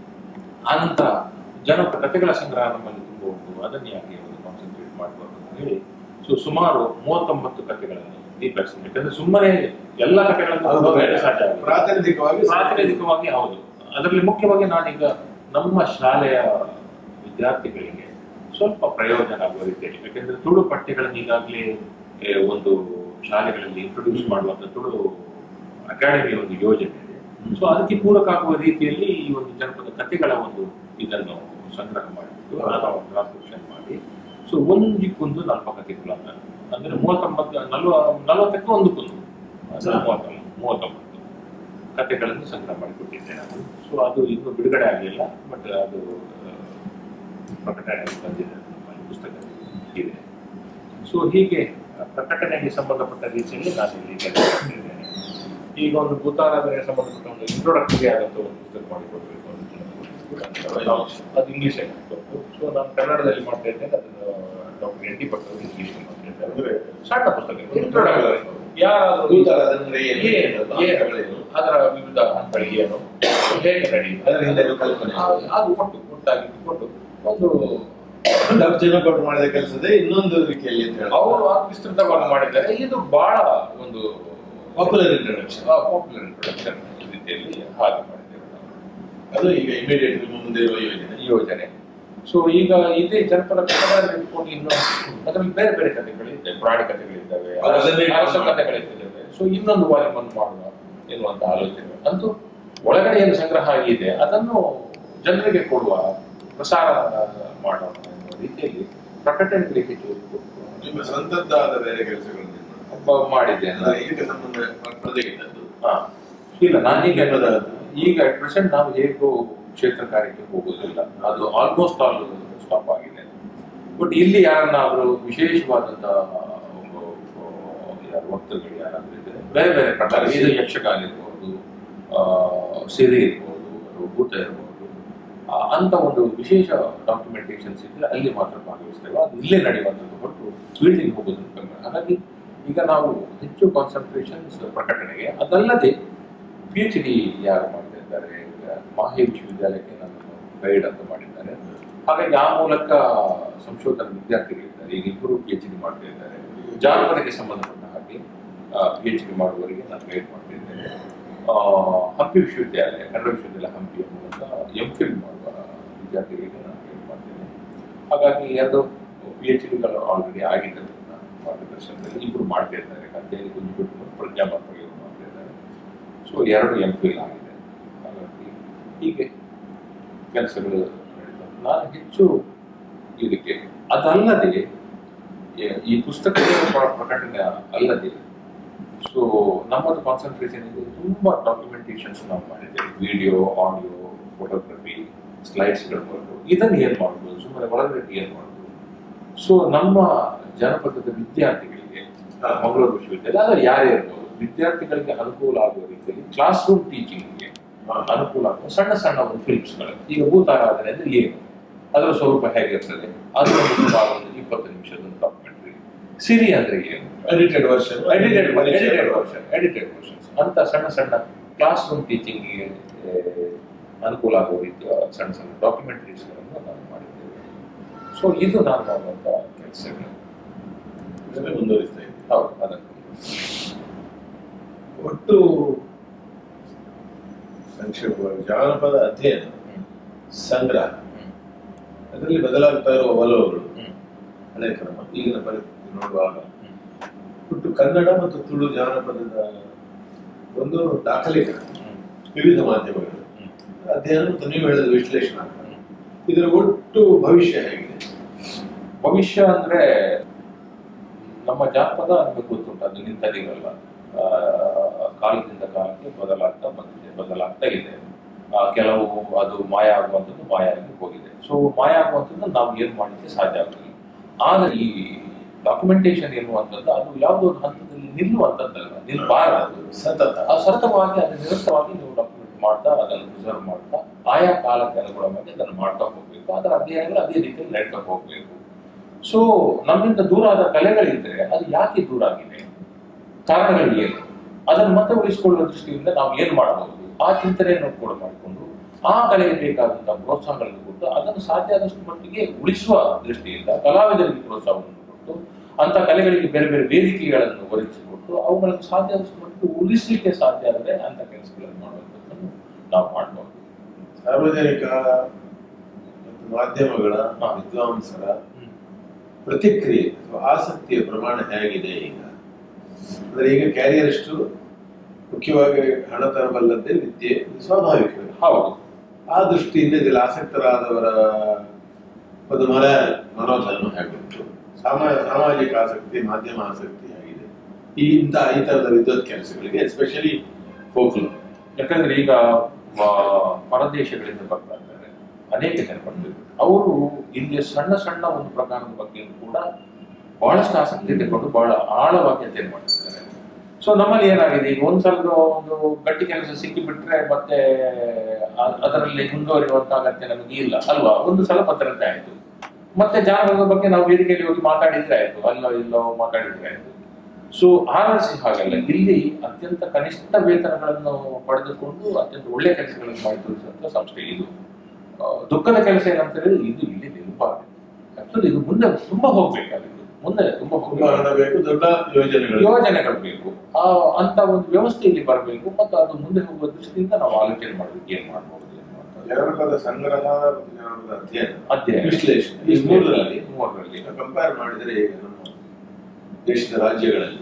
ಆನಂತರ ಜನಪದ ಕಥೆಗಳ ಸಂಗ್ರಹ ನಮ್ಮಲ್ಲಿ ತುಂಬ ಉಂಟು ಅದನ್ನು ಯಾಕೆ ಒಂದು ಕಾನ್ಸಂಟ್ರೇಟ್ ಮಾಡಬಾರ್ದು ಅಂತ ಹೇಳಿ ಸೊ ಸುಮಾರು ಮೂವತ್ತೊಂಬತ್ತು ಕಥೆಗಳನ್ನು ದೀಪಿಸಿದೆ ಯಾಕಂದ್ರೆ ಸುಮ್ಮನೆ ಎಲ್ಲ ಕಥೆಗಳನ್ನು ಹೌದು. ಓದೋಕೆ ಸಾಧ್ಯ ಆಗುದಿಲ್ಲ. ಪ್ರಾತಿನಿಧಿಕವಾಗಿ ಪ್ರಾತಿನಿಧಿಕವಾಗಿ ಹೌದು ಅದರಲ್ಲಿ ಮುಖ್ಯವಾಗಿ ನಾನೀಗ ನಮ್ಮ ಶಾಲೆಯ ವಿದ್ಯಾರ್ಥಿಗಳಿಗೆ ಸ್ವಲ್ಪ ಪ್ರಯೋಜನ ಆಗುವ ರೀತಿಯಲ್ಲಿ ಯಾಕೆಂದ್ರೆ ತುಳು ಪಠ್ಯಗಳನ್ನು ಈಗಾಗಲೇ ಏ, ಒಂದು ಶಾಲೆಗಳಲ್ಲಿ ಇಂಟ್ರೊಡ್ಯೂಸ್ ಮಾಡುವಂತ ತುಳು ಅಕಾಡೆಮಿಯ ಒಂದು ಯೋಜನೆ ಇದೆ ಸೊ ಅದಕ್ಕೆ ಪೂರಕ ಆಗುವ ರೀತಿಯಲ್ಲಿ ಈ ಒಂದು ಜನಪದ ಕಥೆಗಳ ಒಂದು ಇದನ್ನು ಸಂಗ್ರಹ ಮಾಡಿಬಿಟ್ಟು ನಾನು ಟ್ರಾನ್ಸ್ಕ್ರಿಪ್ಷನ್ ಮಾಡಿ ಸೊ ಒಂದಕ್ಕೊಂದು ನಾಲ್ಕು ಕಥೆಗಳನ್ನ ಅಂದ್ರೆ ಮೂವತ್ತೊಂಬತ್ತು ನಲ್ವ ನಲವತ್ತಕ್ಕೆ ಒಂದಕ್ಕೊಂದು ಅಂದ್ರೆ ಮೂವತ್ತೊಂದು ಮೂವತ್ತೊಂಬತ್ತು ಕಥೆಗಳನ್ನು ಸಂಗ್ರಹ ಮಾಡಿಕೊಟ್ಟಿದ್ದೆ ನಾನು ಸೊ ಅದು ಇನ್ನೂ ಬಿಡುಗಡೆ ಆಗಲಿಲ್ಲ ಬಟ್ ಅದು ಆ, ಪ್ರಕಟಣೆ ಬಂದಿದೆ ನಮ್ಮ ಪುಸ್ತಕ ಇದೆ ಸೊ ಹೀಗೆ ಆ, ಪ್ರಕಟಣೆಗೆ ಸಂಬಂಧಪಟ್ಟ ರೀತಿಯಲ್ಲಿ ನಾನು ಇಲ್ಲಿ ಕೆಲಸ ಮಾಡ್ತಿದ್ದೇನೆ ಈಗ ಒಂದು ಭೂತಾರಾಧನೆಗೆ ಸಂಬಂಧಪಟ್ಟ ಒಂದು ಇಂಟ್ರೊಡಕ್ಟರಿ ಆದಂತ ಒಂದು ಪುಸ್ತಕ ಮಾಡಿಕೊಡ್ಬೇಕು ಅಂತ ಜನರಿಗೆ. ನಾವು- ಅದು ಇಂಗ್ಲಿಷ್ ಅಲ್ಲಿ ಸೊ ನಾನು ಕನ್ನಡದಲ್ಲಿ ಮಾಡ್ತಾ ಇದ್ದೇನೆ ಅದನ್ನು ಡಾಕ್ಟರ್ ಎನ್ ಡಿ ಭಟ್ ಅವರು ಇಂಗ್ಲಿಷ್ ಮಾಡ್ತಾ ಇದ್ದಾರೆ ಅಂದ್ರೆ ಸಣ್ಣ ಪುಸ್ತಕ ಇಂಟ್ರೊಡಕ್ಟರಿ ಯಾರಾದರೂ ಭೂತಾರಾಧನೆ ಏನು? ಏನು ಹಂತಗಳೇನು? ಅದರ ವಿವಿಧ ಹಂತಗಳು ಏನು ಹೇಗೆ ನಡೆಯುತ್ತೆ ಅದರ ಹಿಂದೆ ಇರುವ ಕಲ್ಪನೆ ಅದು ಅದು ಒಟ್ಟು ಒಟ್ಟಾಗಿ ಇಟ್ಟುಕೊಂಡು ಒಂದು ಡಾಕ್ಟರ್ ಜನಪಟ್ಟು ಮಾಡಿದ ಕೆಲಸದೇ ಇನ್ನೊಂದು ರೀತಿಯಲ್ಲಿ ಅಂತ ಹೇಳಿ ಅವರು ಅದು ವಿಸ್ತೃತವಾಗಿ ಮಾಡಿದ್ದಾರೆ ಇದು ಬಹಳ ಒಂದು ಪಾಪ್ಯುಲರ್ ಇಂಟ್ರೊಡಕ್ಷನ್ ಪಾಪ್ಯುಲರ್ ಇಂಟ್ರೊಡಕ್ಷನ್ ರೀತಿಯಲ್ಲಿ ಹಾಗೆ ಮಾಡಿದ್ದೇವೆ ನಾವು. ಅದು ಈಗ ಇಮಿಡಿಯೇಟ್ ನಿಮ್ಮ ಮುಂದೆ ಇರುವ ಯೋಜನೆ ಈ ಯೋಜನೆ ಸೊ ಈಗ ಇದೇ ಜನಪದ ಕನ್ನಡ ಇಟ್ಕೊಂಡು ಇನ್ನು ಅದರಲ್ಲಿ ಬೇರೆ ಬೇರೆ ಕಥೆಗಳಿದ್ದಾವೆ ಪ್ರಾಣಿ ಕಥೆಗಳಿದ್ದಾವೆ ಅದನ್ನೇ ಅರಸ ಕಥೆಗಳಿದ್ದಾವೆ ಸೊ ಇನ್ನೊಂದು ವಾಲ್ಯೂಮ್ ಅನ್ನು ಮಾಡುವ ಎನ್ನುವಂತ ಆಲೋಚನೆ ಅಂತೂ ಒಳಗಡೆ ಏನು ಸಂಗ್ರಹ ಆಗಿದೆ ಅದನ್ನು ಜನರಿಗೆ ಕೊಡುವ ಪ್ರಸಾರ ಮಾಡುವ ಎನ್ನುವ ರೀತಿಯಲ್ಲಿ ಪ್ರಕಟಣೆಗಳಿಗೆ ಹೆಚ್ಚು ಒತ್ತು ಕೊಟ್ಟು ನಿಮ್ಮ ಸ್ವಂತದ್ದಾದ ಬೇರೆ ಕೆಲಸಗಳನ್ನು ನೀವು ಮಾಡಿ. ಒಬ್ಬ ಮಾಡಿದ್ದೇನೆ ಅಂದ್ರೆ ಇದಕ್ಕೆ ಸಂಬಂಧ ಪಡೆದಿದ್ದದ್ದು ಹಾ. ಇಲ್ಲ ನಾನೀಗ ಈಗ ಅಟ್ ಪ್ರೆಸೆಂಟ್ ನಾವು ಹೇಗೂ ಕ್ಷೇತ್ರ ಕಾರ್ಯಕ್ಕೆ ಹೋಗೋದಿಲ್ಲ ಅದು ಆಲ್ಮೋಸ್ಟ್ ಆಲ್ ಸ್ಟಾಪ್ ಆಗಿದೆ ಬಟ್ ಇಲ್ಲಿ ಯಾರನ್ನಾದ್ರೂ ವಿಶೇಷವಾದಂತ ಒಂದು, ಆ, ಯಾರು ವಕ್ತೃಗಳು ಯಾರಾದ್ರೂ ಇದ್ರೆ ಬೇರೆ ಬೇರೆ ಪ್ರಕಾರ ಇದು ಯಕ್ಷಗಾನ ಇರ್ಬೋದು ಆ, ಸಿರಿ ಇರ್ಬೋದು ಅಥವಾ ಭೂತ ಇರ್ಬೋದು ಆ, ಅಂತ ಒಂದು ವಿಶೇಷ ಡಾಕ್ಯುಮೆಂಟೇಶನ್ಸ್ ಇದ್ರೆ ಅಲ್ಲಿ ಮಾತ್ರ ಭಾಗವಹಿಸ್ತೇವೆ ಅದು ಇಲ್ಲೇ ನಡೆಯುವಂಥದ್ದು ಹೊರತು ಫೀಲ್ಡಿಗೆ ಹೋಗೋದನ್ನು ಕಮ್ಮಿ ಹಾಗಾಗಿ ಈಗ ನಾವು ಹೆಚ್ಚು ಕಾನ್ಸಂಟ್ರೇಷನ್ಸ್ ಪ್ರಕಟಣೆಗೆ ಅದಲ್ಲದೆ ಪಿ ಎಚ್ ಡಿ ಯಾರು ಮಾಡ್ತಾ ಇದ್ದಾರೆ ಈಗ ಮಾಹೆ ವಿಶ್ವವಿದ್ಯಾಲಯಕ್ಕೆ ನನ್ನನ್ನು ಗೈಡ್ ಅಂತ ಮಾಡಿದ್ದಾರೆ ಹಾಗಾಗಿ ಆ ಮೂಲಕ ಸಂಶೋಧನಾ ವಿದ್ಯಾರ್ಥಿಗಳಿದ್ದಾರೆ ಈಗ ಇಬ್ಬರು ಪಿ ಎಚ್ ಡಿ ಮಾಡ್ತಾ ಇದ್ದಾರೆ ಜಾನಪದಕ್ಕೆ ಸಂಬಂಧಪಟ್ಟ ಹಾಗೆ ಪಿ ಎಚ್ ಡಿ ಮಾಡುವವರಿಗೆ ನಾನು ಗೈಡ್ ಮಾಡ್ತಾ ಇದ್ದೇನೆ ಆ, ಹಂಪಿ ವಿಶ್ವವಿದ್ಯಾಲಯ ಕನ್ನಡ ವಿಶ್ವವಿದ್ಯಾಲಯ ಹಂಪಿ ಮೂಲಕ ಎಂ ಫಿಲ್ ಮಾಡುವ ವಿದ್ಯಾರ್ಥಿಗಳಿಗೆ ನಾನು ಗೈಡ್ ಮಾಡ್ತೇನೆ ಹಾಗಾಗಿ ಎರಡು ಪಿ ಎಚ್ ಡಿಗಳು ಆಲ್ರೆಡಿ ಆಗಿದೆ ನನ್ನ ಮಾರ್ಗದರ್ಶನದಲ್ಲಿ ಇಬ್ಬರು ಮಾಡ್ತಾ ಇದ್ದಾರೆ ಕಥೆಯಲ್ಲಿ ಕುಂಜು ಬಿಟ್ಟು ಪ್ರಜ್ಞಾ ಮಾರ್ಪಗೆ ಮಾಡ್ತಾ ಇದ್ದಾರೆ ಸೊ ಎರಡು ಎಂ ಫಿಲ್ ಆಗಿದೆ ಹಾಗಾಗಿ ಹೀಗೆ ಕೆಲಸಗಳು ನಡೀತಾ ಉಂಟು. ನಾನು ಹೆಚ್ಚು ಇದಕ್ಕೆ ಅದಲ್ಲದೆ ಈ- ಈ ಪುಸ್ತಕದ ಪ್ರ- ಪ್ರಕಟಣೆ ಅಲ್ಲದೆ ಸೊ ನಮ್ಮದು ಕಾನ್ಸಂಟ್ರೇಷನ್ ಇದೆ ತುಂಬಾ ಡಾಕ್ಯುಮೆಂಟೇಶನ್ಸ್ ನಾವು ಮಾಡಿದ್ದೇವೆ ವಿಡಿಯೋ ಆಡಿಯೋ ಫೋಟೋಗ್ರಫಿ ಸ್ಲೈಡ್ಸ್ಗಳು ಬರೋದು ಇದನ್ನು ಏನ್ ಮಾಡ್ಬೋದು ಸುಮ್ಮನೆ ಒಳಗಡೆ ಏನ್ ಮಾಡ್ಬೋದು ಸೊ ನಮ್ಮ ಜನಪದದ ವಿದ್ಯಾರ್ಥಿಗಳಿಗೆ ಹಾ. ಮಂಗಳೂರು ವಿಶ್ವವಿದ್ಯಾಲಯ ಅದು ಯಾರೇ ಇರ್ಬೋದು ವಿದ್ಯಾರ್ಥಿಗಳಿಗೆ ಅನುಕೂಲ ಆಗುವ ರೀತಿಯಲ್ಲಿ ಕ್ಲಾಸ್ ರೂಮ್ ಟೀಚಿಂಗ್ಗೆ ಹಾ. ಅನುಕೂಲ ಆಗುವ ಸಣ್ಣ ಸಣ್ಣ ಒಂದು ಫಿಲ್ಮ್ಸ್ಗಳು ಈಗ ಭೂತಾರಾಧನೆ ಅಂದ್ರೆ ಏನು ಅದರ ಸ್ವರೂಪ ಹೇಗಿರ್ತದೆ ಅದು ಒಂದು ಸುಮಾರು ಒಂದು ಇಪ್ಪತ್ತು ನಿಮಿಷದ ಒಂದು ಡಾಕ್ಯುಮೆಂಟ್ರಿ ಸಿರಿ ಅಂದ್ರೆ ಏನು edited version edited edited version edited versions ಅಂತ ಸಣ್ಣ ಸಣ್ಣ ಕ್ಲಾಸ್ ರೂಮ್ ಟೀಚಿಂಗಿಗೆ ಅನುಕೂಲ ಆಗುವ ರೀತಿಯ ಸಣ್ಣ ಸಣ್ಣ ಡಾಕ್ಯುಮೆಂಟರೀಸ್ಗಳನ್ನು ನಾವು ಮಾಡಿದ್ದೇವೆ ಸೊ ಇದು ನಾನು ಮಾಡುವಂತ ಕೆಲಸಗಳು ಇದನ್ನೇ ಮುಂದುವರಿಸ್ತಾ ಇದ್ದೀನಿ ಹೌದು ಅದನ್ನು ಒಟ್ಟು ಸಂಕ್ಷೇಪವಾಗಿ ಜಾನಪದ ಅಧ್ಯಯನ ಹ್ಮ್. ಸಂಗ್ರಹ ಹ್ಮ್. ಅದರಲ್ಲಿ ಬದಲಾಗ್ತಾ ಇರುವ ಒಲವುಗಳು ಹ್ಮ್. ಹಳೆ ಕ್ರಮ ಈಗಿನ ಪರಿಸ್ಥಿತಿ ನೋಡುವಾಗ ಹ್ಮ್. ಒಟ್ಟು ಕನ್ನಡ ಮತ್ತು ತುಳು ಜಾನಪದದ ಒಂದು ದಾಖಲೀಕರಣ ಹ್ಮ್. ವಿವಿಧ ಮಾಧ್ಯಮಗಳು ಹ್ಮ್. ಅಧ್ಯಯನ ಮತ್ತು ನೀವು ಹೇಳಿದ ವಿಶ್ಲೇಷಣೆ ಹ್ಮ್. ಇದರ ಒಟ್ಟು ಭವಿಷ್ಯ ಹೇಗಿದೆ ಭವಿಷ್ಯ ಅಂದ್ರೆ ನಮ್ಮ ಜಾನಪದ ನಮಗೆ ಗೊತ್ತುಂಟು ಅದು ನಿಂತದಿರಲ್ಲ ಆ, ಕಾಲದಿಂದ ಕಾಲಕ್ಕೆ ಬದಲಾಗ್ತಾ ಬಂದಿದೆ ಬದಲಾಗ್ತಾ ಇದೆ ಆ, ಕೆಲವು ಅದು ಮಾಯ ಆಗುವಂಥದ್ದು ಮಾಯ ಆಗಿ ಹೋಗಿದೆ ಸೊ ಮಾಯ ಆಗುವಂಥದ್ದು ನಾವು ಏನು ಮಾಡಲಿಕ್ಕೆ ಸಾಧ್ಯ ಆಗುದಿಲ್ಲ ಆದರೆ ಈ ಡಾಕ್ಯುಮೆಂಟೇಶನ್ ಎನ್ನುವಂಥದ್ದು ಅದು ಯಾವುದೋ ಒಂದು ಹಂತದಲ್ಲಿ ನಿಲ್ಲುವಂಥದ್ದಲ್ಲ ನಿಲ್ಬಾರದು ಸತತ ಆ ಸತತವಾಗಿ ಅದು ನಿರಂತರವಾಗಿ ನೀವು ಡಾಕ್ಯುಮೆಂಟ್ ಮಾಡ್ತಾ ಅದನ್ನು ಪ್ರಿಸರ್ವ್ ಮಾಡ್ತಾ ಆಯಾ ಕಾಲಕ್ಕೆ ಅನುಗುಣವಾಗಿ ಅದನ್ನು ಮಾಡ್ತಾ ಹೋಗ್ಬೇಕು ಅದರ ಅಧ್ಯಯನಗಳು ಅದೇ ರೀತಿಯಲ್ಲಿ ನಡ್ತಾ ಹೋಗ್ಬೇಕು ಸೊ ನಮ್ಮಿಂದ ದೂರ ಆದ ಕಲೆಗಳಿದ್ರೆ ಅದು ಯಾಕೆ ದೂರ ಆಗಿದೆ ಕಾರಣಗಳು ಏನು ಅದನ್ನು ಮತ್ತೆ ಉಳಿಸಿಕೊಳ್ಳುವ ದೃಷ್ಟಿಯಿಂದ ನಾವು ಏನ್ ಮಾಡಬಹುದು ಆ ಚಿಂತನೆಯನ್ನು ಕೂಡ ಮಾಡಿಕೊಂಡು ಆ ಕಲೆಗೆ ಬೇಕಾದಂತಹ ಪ್ರೋತ್ಸಾಹಗಳನ್ನು ಕೊಟ್ಟು ಅದನ್ನು ಸಾಧ್ಯ ಆದಷ್ಟು ಮಟ್ಟಿಗೆ ಉಳಿಸುವ ದೃಷ್ಟಿಯಿಂದ ಕಲಾವಿದರಿಗೆ ಪ್ರೋತ್ಸಾಹವನ್ನು ಕೊಟ್ಟು ಅಂತ ಕಲೆಗಳಿಗೆ ಬೇರೆ ಬೇರೆ ವೇದಿಕೆಗಳನ್ನು ಒದಗಿಸಿಕೊಟ್ಟು ಅವುಗಳನ್ನು ಸಾಧ್ಯ ಆದಷ್ಟು ಮಟ್ಟಿಗೆ ಉಳಿಸಲಿಕ್ಕೆ ಸಾಧ್ಯ ಆದರೆ ಅಂತ ಕೆಲಸಗಳನ್ನು ಮಾಡುವಂಥದ್ದನ್ನು ನಾವು ಮಾಡಬಹುದು ಸಾರ್ವಜನಿಕ ಮತ್ತು ಮಾಧ್ಯಮಗಳ ಹಾ. ವಿದ್ವಾಂಸರ ಪ್ರತಿಕ್ರಿಯೆ ಅಥವಾ ಆಸಕ್ತಿಯ ಪ್ರಮಾಣ ಹೇಗಿದೆ ಈಗ ಅಂದ್ರೆ ಈಗ ಕ್ಯಾರಿಯರಿಸ್ಟು ಮುಖ್ಯವಾಗಿ ಹಣ ತರಬಲ್ಲದ್ದೇ ವಿದ್ಯೆ ಇದು ಸ್ವಾಭಾವಿಕವೇ ಹೌದು ಆ ದೃಷ್ಟಿಯಿಂದ ಇದರಲ್ಲಿ ಆಸಕ್ತರಾದವರ ಒಂದು ಮನ ಮನೋಧರ್ಮ ಹೇಗಿತ್ತು ಸಾಮ ಸಾಮಾಜಿಕ ಆಸಕ್ತಿ ಮಾಧ್ಯಮ ಆಸಕ್ತಿ ಆಗಿದೆ ಈ ಇಂಥ ಈ ತರದ ವಿದ್ವತ್ ಕೆಲಸಗಳಿಗೆ ಎಸ್ಪೆಷಲಿ ಫೋಕ್ಲೋರ್ ಯಾಕಂದ್ರೆ ಈಗ ಆ, ಪರದೇಶಗಳಿಂದ ಬರ್ತಾ ಇದ್ದಾರೆ ಅನೇಕ ಜನ ಬರ್ತಿದ್ದಾರೆ ಅವರು ಇಲ್ಲಿ ಸಣ್ಣ ಸಣ್ಣ ಒಂದು ಪ್ರಕಾರದ ಬಗ್ಗೆ ಕೂಡ ಬಹಳಷ್ಟು ಆಸಕ್ತಿ ತೆಗೆದುಕೊಂಡು ಬಹಳ ಆಳವಾಗಿ ಅಧ್ಯಯನ ಮಾಡ್ತಿದ್ದಾರೆ ಸೊ ನಮ್ಮಲ್ಲಿ ಏನಾಗಿದೆ ಈಗ ಒಂದ್ ಸಲದ ಒಂದು ಗಟ್ಟಿ ಕೆಲಸ ಸಿಕ್ಕಿಬಿಟ್ರೆ ಮತ್ತೆ ಅ- ಅದರಲ್ಲಿ ಮುಂದುವರಿಯುವಂತ ಅಗತ್ಯ ನಮಗೆ ಇಲ್ಲ ಅಲ್ವಾ ಒಂದು ಸಲ ಭದ್ರತೆ ಆಯ್ತು ಮತ್ತೆ ಜಾನಪದದ ಬಗ್ಗೆ ನಾವು ವೇದಿಕೆಯಲ್ಲಿ ಹೋಗಿ ಮಾತಾಡಿದ್ರೆ ಆಯ್ತು ಅಲ್ಲೋ ಇಲ್ಲೋ ಮಾತಾಡಿದ್ರೆ ಆಯ್ತು ಸೊ ಆರ್ಎಸ್ ಹಾಗಲ್ಲ ಇಲ್ಲಿ ಅತ್ಯಂತ ಕನಿಷ್ಠ ವೇತನಗಳನ್ನು ಪಡೆದುಕೊಂಡು ಅತ್ಯಂತ ಒಳ್ಳೆ ಕೆಲಸಗಳನ್ನು ಮಾಡಿ ತೋರಿಸುವಂತ ಸಂಸ್ಥೆ ಇದು ಆ, ದುಃಖದ ಕೆಲಸ ಏನಂತ ಹೇಳಿದ್ರೆ ಇದು ಇಲ್ಲಿ ನಿಲ್ಬಾರ್ದು ಆಕ್ಚುಲಿ ಇದು ಮುಂದೆ ತುಂಬಾ ಹೋಗ್ಬೇಕಾಗಿತ್ತು ಮುಂದೆ ತುಂಬಾ ತುಂಬಾ ಹಣ ಹೋಗ್ಬೇಕು ಬೇಕು ದೊಡ್ಡ ಯೋಜನೆಗಳು ಯೋಜನೆಗಳು ಬೇಕು ಆ ಅಂತ ಒಂದು ವ್ಯವಸ್ಥೆ ಇಲ್ಲಿ ಬರಬೇಕು ಮತ್ತು ಅದು ಮುಂದೆ ಹೋಗುವ ದೃಷ್ಟಿಯಿಂದ ನಾವು ಆಲೋಚನೆ ಮಾಡಬೇಕು ಏನ್ ಮಾಡ್ಬೋದು ಎನ್ನುವಂಥದ್ದು. ಜನಪದ ಸಂಗ್ರಹ ಮತ್ತು ಜನಪದ ಅಧ್ಯಯನ ಅಧ್ಯಯನ ವಿಶ್ಲೇಷಣೆ ಈ ಮೂರರಲ್ಲಿ ಮೂರರಲ್ಲಿ ಕಂಪೇರ್ ಮಾಡಿದರೆ ಈಗ ನಮ್ಮ ದೇಶದ ರಾಜ್ಯಗಳಲ್ಲಿ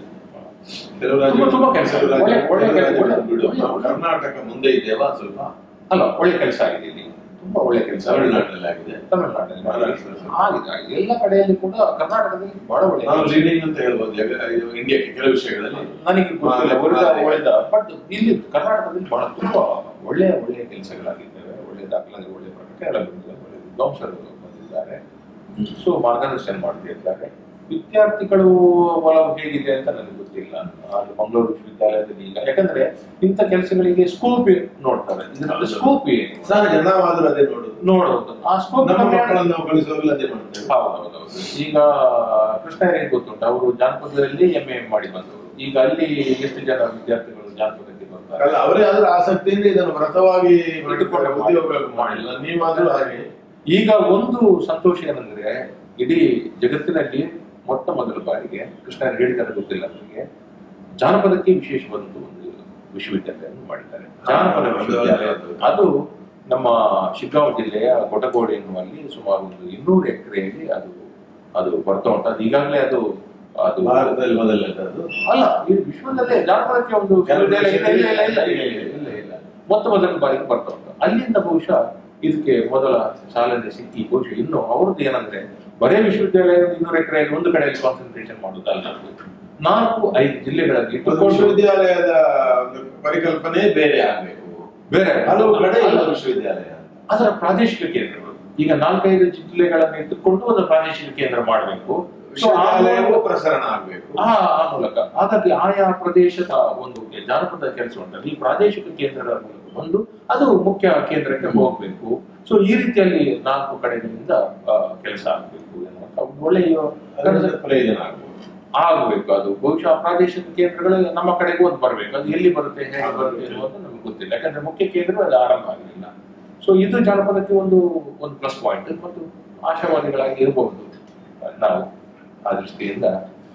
ಕೆಲವು ತುಂಬಾ- ತುಂಬಾ ಕೆಲಸ ಕೆಲವು ಇದೆ. ಒಳ್ಳೆ- ಒಳ್ಳೆ ಕೆಲವು ಕೆಲಸ- ರಾಜ್ಯಗಳು ಬಿಡು. ಒಳ್ಳೆ- ನಾವು ಕರ್ನಾಟಕ ಮುಂದೆ ಇದ್ದೇವಾ ಸ್ವಲ್ಪ ಅಲ್ಲ ಒಳ್ಳೆ ಕೆಲಸ ಆಗಿದೆ ಇಲ್ಲಿ ತುಂಬಾ ಒಳ್ಳೆ ಕೆಲಸ ತಮಿಳುನಾಡಿನಲ್ಲಿ ಆಗಿದೆ ತಮಿಳುನಾಡಿನಲ್ಲಿ ಮಹಾರಾಷ್ಟ್ರ ಸ್ವಲ್ಪ. ಆಗಿದೆ ಆಗಿದೆ. ಎಲ್ಲ ಕಡೆಯಲ್ಲಿ ಕೂಡ ಕರ್ನಾಟಕದಲ್ಲಿ ಬಹಳ ಒಳ್ಳೆ ನಾವು ಕೆಲ್ಸ. ಲೀಡಿಂಗ್ ಅಂತ ಹೇಳ್ಬೋದು ಈಗ ಇದು ಇಂಡಿಯಾಕ್ಕೆ ಕೆಲವು ವಿಷಯಗಳಲ್ಲಿ ನನಗೆ ಗೊತ್ತಿಲ್ಲ ಮಾ- ಉಳಿದ ಮಾದರಿ. ಉಳಿದ ಬಟ್ ಇಲ್ಲಿ ಕರ್ನಾಟಕದಲ್ಲಿ ಬಹಳ ತುಂಬಾ ಒಳ್ಳೆಯ ಒಳ್ಳೆಯ ಕೆಲಸಗಳಾಗಿದ್ದಾವೆ ಒಳ್ಳೆ ದಾಖಲಾತಿ ಒಳ್ಳೆ ಪ್ರಕಟಣೆಗಳು ಬಂದಿದ್ದಾವೆ, ಒಳ್ಳೆ ವಿದ್ವಾಂಸರು ಬಂದಿದ್ದಾರೆ ಸೊ ಮಾರ್ಗದರ್ಶನ ಮಾಡ್ತಿದ್ದಾರೆ ವಿದ್ಯಾರ್ಥಿಗಳು ಒಲವು ಹೇಗಿದೆ ಅಂತ ನನಗೆ ಗೊತ್ತಿಲ್ಲ ಅದು ಮಂಗಳೂರು ವಿಶ್ವವಿದ್ಯಾಲಯದಲ್ಲಿ ಈಗ ಯಾಕಂದ್ರೆ ಇಂಥ ಕೆಲಸಗಳಿಗೆ ಸ್ಕೋಪ್ ನೋಡ್ತಾರೆ ಇದರಲ್ಲಿ ಸ್ಕೋಪ್ ಏನು ಸಹಜ ನಾವಾದ್ರೂ ಅದೇ ನೋಡುದು ನೋಡೋದು ಆ ಸ್ಕೋಪ್ ನಮ್ಮ ಮಕ್ಕಳನ್ನು ನಾವು ಕಳಿಸುವಾಗಲೂ ಅದೇ ಮಾಡ್ತೇವೆ ಹೌದೌದೌದು ಈಗ ಕೃಷ್ಣ ಹೇಗೆ ಗೊತ್ತುಂಟು ಅವರು ಜಾನಪದದಲ್ಲಿ ಎಂ ಎ ಮಾಡಿ ಬಂದವರು ಈಗ ಅಲ್ಲಿ ಎಷ್ಟು ಜನ ವಿದ್ಯಾರ್ಥಿಗಳು ಜಾನಪದಕ್ಕೆ ಬರ್ತಾರೆ ಅಲ್ಲ ಅವರೇ ಆದ್ರೂ ಆಸಕ್ತಿಯಿಂದ ಇದನ್ನು ವ್ರತವಾಗಿ ಇಟ್ಟುಕೊಂಡು ಉದ್ಯೋಗ ಮಾಡಿಲ್ಲ ನೀವಾದ್ರೂ ಹಾಗೆ ಈಗ ಒಂದು ಸಂತೋಷ ಏನಂದ್ರೆ ಇಡೀ ಜಗತ್ತಿನಲ್ಲಿ ಮೊಟ್ಟ ಮೊದಲ ಬಾರಿಗೆ ಕೃಷ್ಣ ಹೇಳಿದರೆ ಗೊತ್ತಿಲ್ಲ ನನಗೆ ಜಾನಪದಕ್ಕೆ ವಿಶೇಷವಾದಂತ ಒಂದು ವಿಶ್ವವಿದ್ಯಾಲಯವನ್ನು ಮಾಡಿದ್ದಾರೆ ಜಾನಪದ ಹಾ, ವಿಶ್ವವಿದ್ಯಾಲಯ ಹೌದು. ಅದು ನಮ್ಮ ಶಿಗ್ಗಾಂವ್ ಜಿಲ್ಲೆಯ ಕೊಟಗೋಡು ಎನ್ನುವಲ್ಲಿ ಸುಮಾರು ಒಂದು ಇನ್ನೂರು ಎಕರೆಯಲ್ಲಿ ಅದು ಅದು ಬರ್ತಾ ಉಂಟು ಅದು ಈಗಾಗಲೇ ಅದು ಅದು ಭಾರತದಲ್ಲಿ ಮೊದಲನೇದು ಅಲ್ಲ ಈ ವಿಶ್ವದಲ್ಲೇ ಜಾನಪದಕ್ಕೆ ಒಂದು ವಿಶ್ವವಿದ್ಯಾಲಯ ಇಲ್ಲ ಇಲ್ಲ ಇಲ್ಲ ಇಲ್ಲ ಇಲ್ಲ ಇಲ್ಲ ಇಲ್ಲ ಇಲ್ಲ ಮೊತ್ತ ಮೊದಲ ಬಾರಿಗೆ ಬರ್ತಾ ಉಂಟು ಅಲ್ಲಿಂದ ಬಹುಶಃ ಇದಕ್ಕೆ ಮೊದಲ ಚಾಲನೆ ಸಿಕ್ಕಿ ಬಹುಶಃ ಇನ್ನು ಅವ್ರದ್ದು ಏನಂದ್ರೆ ಬರೇ ವಿಶ್ವವಿದ್ಯಾಲಯ ಇನ್ನೂರು ಎಕರೆಯಲ್ಲಿ ಒಂದು ಕಡೆಯಲ್ಲಿ ಕಾನ್ಸಂಟ್ರೇಷನ್ ಮಾಡೋದಲ್ಲ ನಾಲ್ಕು ಐದು ಜಿಲ್ಲೆಗಳಲ್ಲಿ ಒಂದು ಇಟ್ಟುಕೊಂಡು ವಿಶ್ವವಿದ್ಯಾಲಯದ ಒಂದು ಪರಿಕಲ್ಪನೆ ಬೇರೆ ಆಗ್ಬೇಕು ಬೇರೆ ಹಲವು ಕಡೆ ಇಲ್ಲ ಅಲ್ಲ, ವಿಶ್ವವಿದ್ಯಾಲಯ ಅದರ ಪ್ರಾದೇಶಿಕ ಕೇಂದ್ರಗಳು ಈಗ ನಾಲ್ಕೈದು ಜಿಲ್ಲೆಗಳನ್ನು ಇಟ್ಟುಕೊಂಡು ಒಂದು ಪ್ರಾದೇಶಿಕ ಕೇಂದ್ರ ಮಾಡಬೇಕು ಸೊ ಆ ವಿಶ್ವವಿದ್ಯಾಲಯವೂ ಪ್ರಸರಣ ಆಗ್ಬೇಕು ಆ ಆ ಮೂಲಕ ಹಾಗಾಗಿ ಆಯಾ ಪ್ರದೇಶದ ಒಂದು ಜಾನಪದ ಕೆಲಸ ಉಂಟಲ್ಲ ಈ ಪ್ರಾದೇಶಿಕ ಕೇಂದ್ರಗಳ ಮೂಲಕ ಬಂದು ಅದು ಮುಖ್ಯ ಕೇಂದ್ರಕ್ಕೆ ಹೋಗ್ಬೇಕು ಸೊ ಈ ರೀತಿಯಲ್ಲಿ ನಾಲ್ಕು ಕಡೆಗಳಿಂದ ಕೆಲಸ ಆಗ್ಬೇಕು ಎನ್ನುವಂತ ಒಂದು ಒಳ್ಳೆಯ ಅದರಿಂದ ಪ್ರಯೋಜನ ಆಗ್ಬೋದು ಆಗ್ಬೇಕು ಅದು ಬಹುಶಃ ಪ್ರಾದೇಶಿಕ ಕೇಂದ್ರಗಳು ನಮ್ಮ ಕಡೆಗೂ ಒಂದು ಬರ್ಬೇಕು ಅದು ಎಲ್ಲಿ ಬರುತ್ತೆ ಹೇಗೆ ಬರುತ್ತೆ ಅನ್ನೋದು ನಮ್ಗೆ ಗೊತ್ತಿಲ್ಲ ಯಾಕಂದ್ರೆ ಮುಖ್ಯ ಕೇಂದ್ರ ಅದು ಆರಂಭ ಆಗಲಿಲ್ಲ ಸೊ ಇದು ಜಾನಪದಕ್ಕೆ ಒಂದು ಒಂದು ಪ್ಲಸ್ ಪಾಯಿಂಟ್ ಮತ್ತು ಆಶಾವಾದಿಗಳಾಗಿ ಇರಬಹುದು ನಾವು ಆ ದೃಷ್ಟಿಯಿಂದ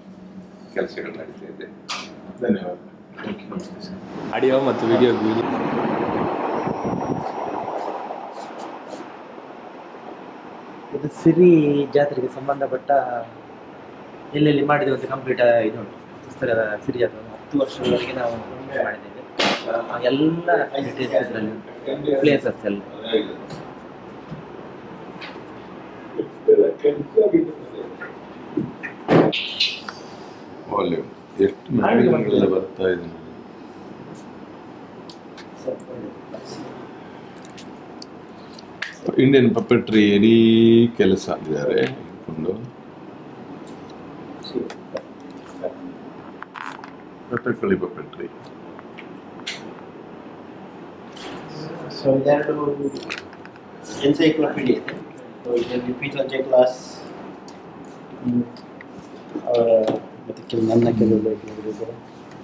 ಕೆಲಸಗಳು ನಡೀತಾ ಇದೆ ಧನ್ಯವಾದ ನಮಸ್ತೆ ಸರ್ ಆಡಿಯೋ ಮತ್ತು ವಿಡಿಯೋ ಇದು ಸಿರಿ ಜಾತ್ರೆಗೆ ಸಂಬಂಧಪಟ್ಟ ಎಲ್ಲೆಲ್ಲಿ ಮಾಡಿದ ಒಂದು ಕಂಪ್ಲೀಟ್ ಇದು ಉಂಟು ಪುಸ್ತಕದ ಸಿರಿ ಜಾತ್ರೆ ಒಂದು ಹತ್ತು ವರ್ಷದವರೆಗೆ ನಾವು ಮಾಡಿದ್ದೇವೆ ಆ ಎಲ್ಲ ಡೀಟೇಲ್ಸ್ ಇದರಲ್ಲಿ ಪ್ಲೇಸಸ್ ಎಲ್ಲ ವಾಲ್ಯೂಮ್ ಎಷ್ಟು ಮ್ಯಾಗಝಿನ್ಗಳೆಲ್ಲ ಬರ್ತಾ ಇದೆ ನೋಡಿ. ಇಂಡಿಯನ್ ಪಪೆಟ್ರಿ ಇಡೀ ಕೆಲಸ ಇದ್ದಾರೆ ಇಟ್ಕೊಂಡು ಪೆಪೆಟ್ರಿ ಪೆಪೆಟ್ರಿ ಸೊ ಇದೆರಡು ಎನ್ಸೈಕ್ಲೋಪೀಡಿಯಾ ಇದೆ ಸೊ ಇದರಲ್ಲಿ ಪೀಟರ್ ಜೆ ಕ್ಲಾಸ್ ಅವರ ಮತ್ತೆ ಕೆಲವು ನನ್ನ ಕೆಲವು ಲೇಖನಗಳು ಇದ್ದಾರೆ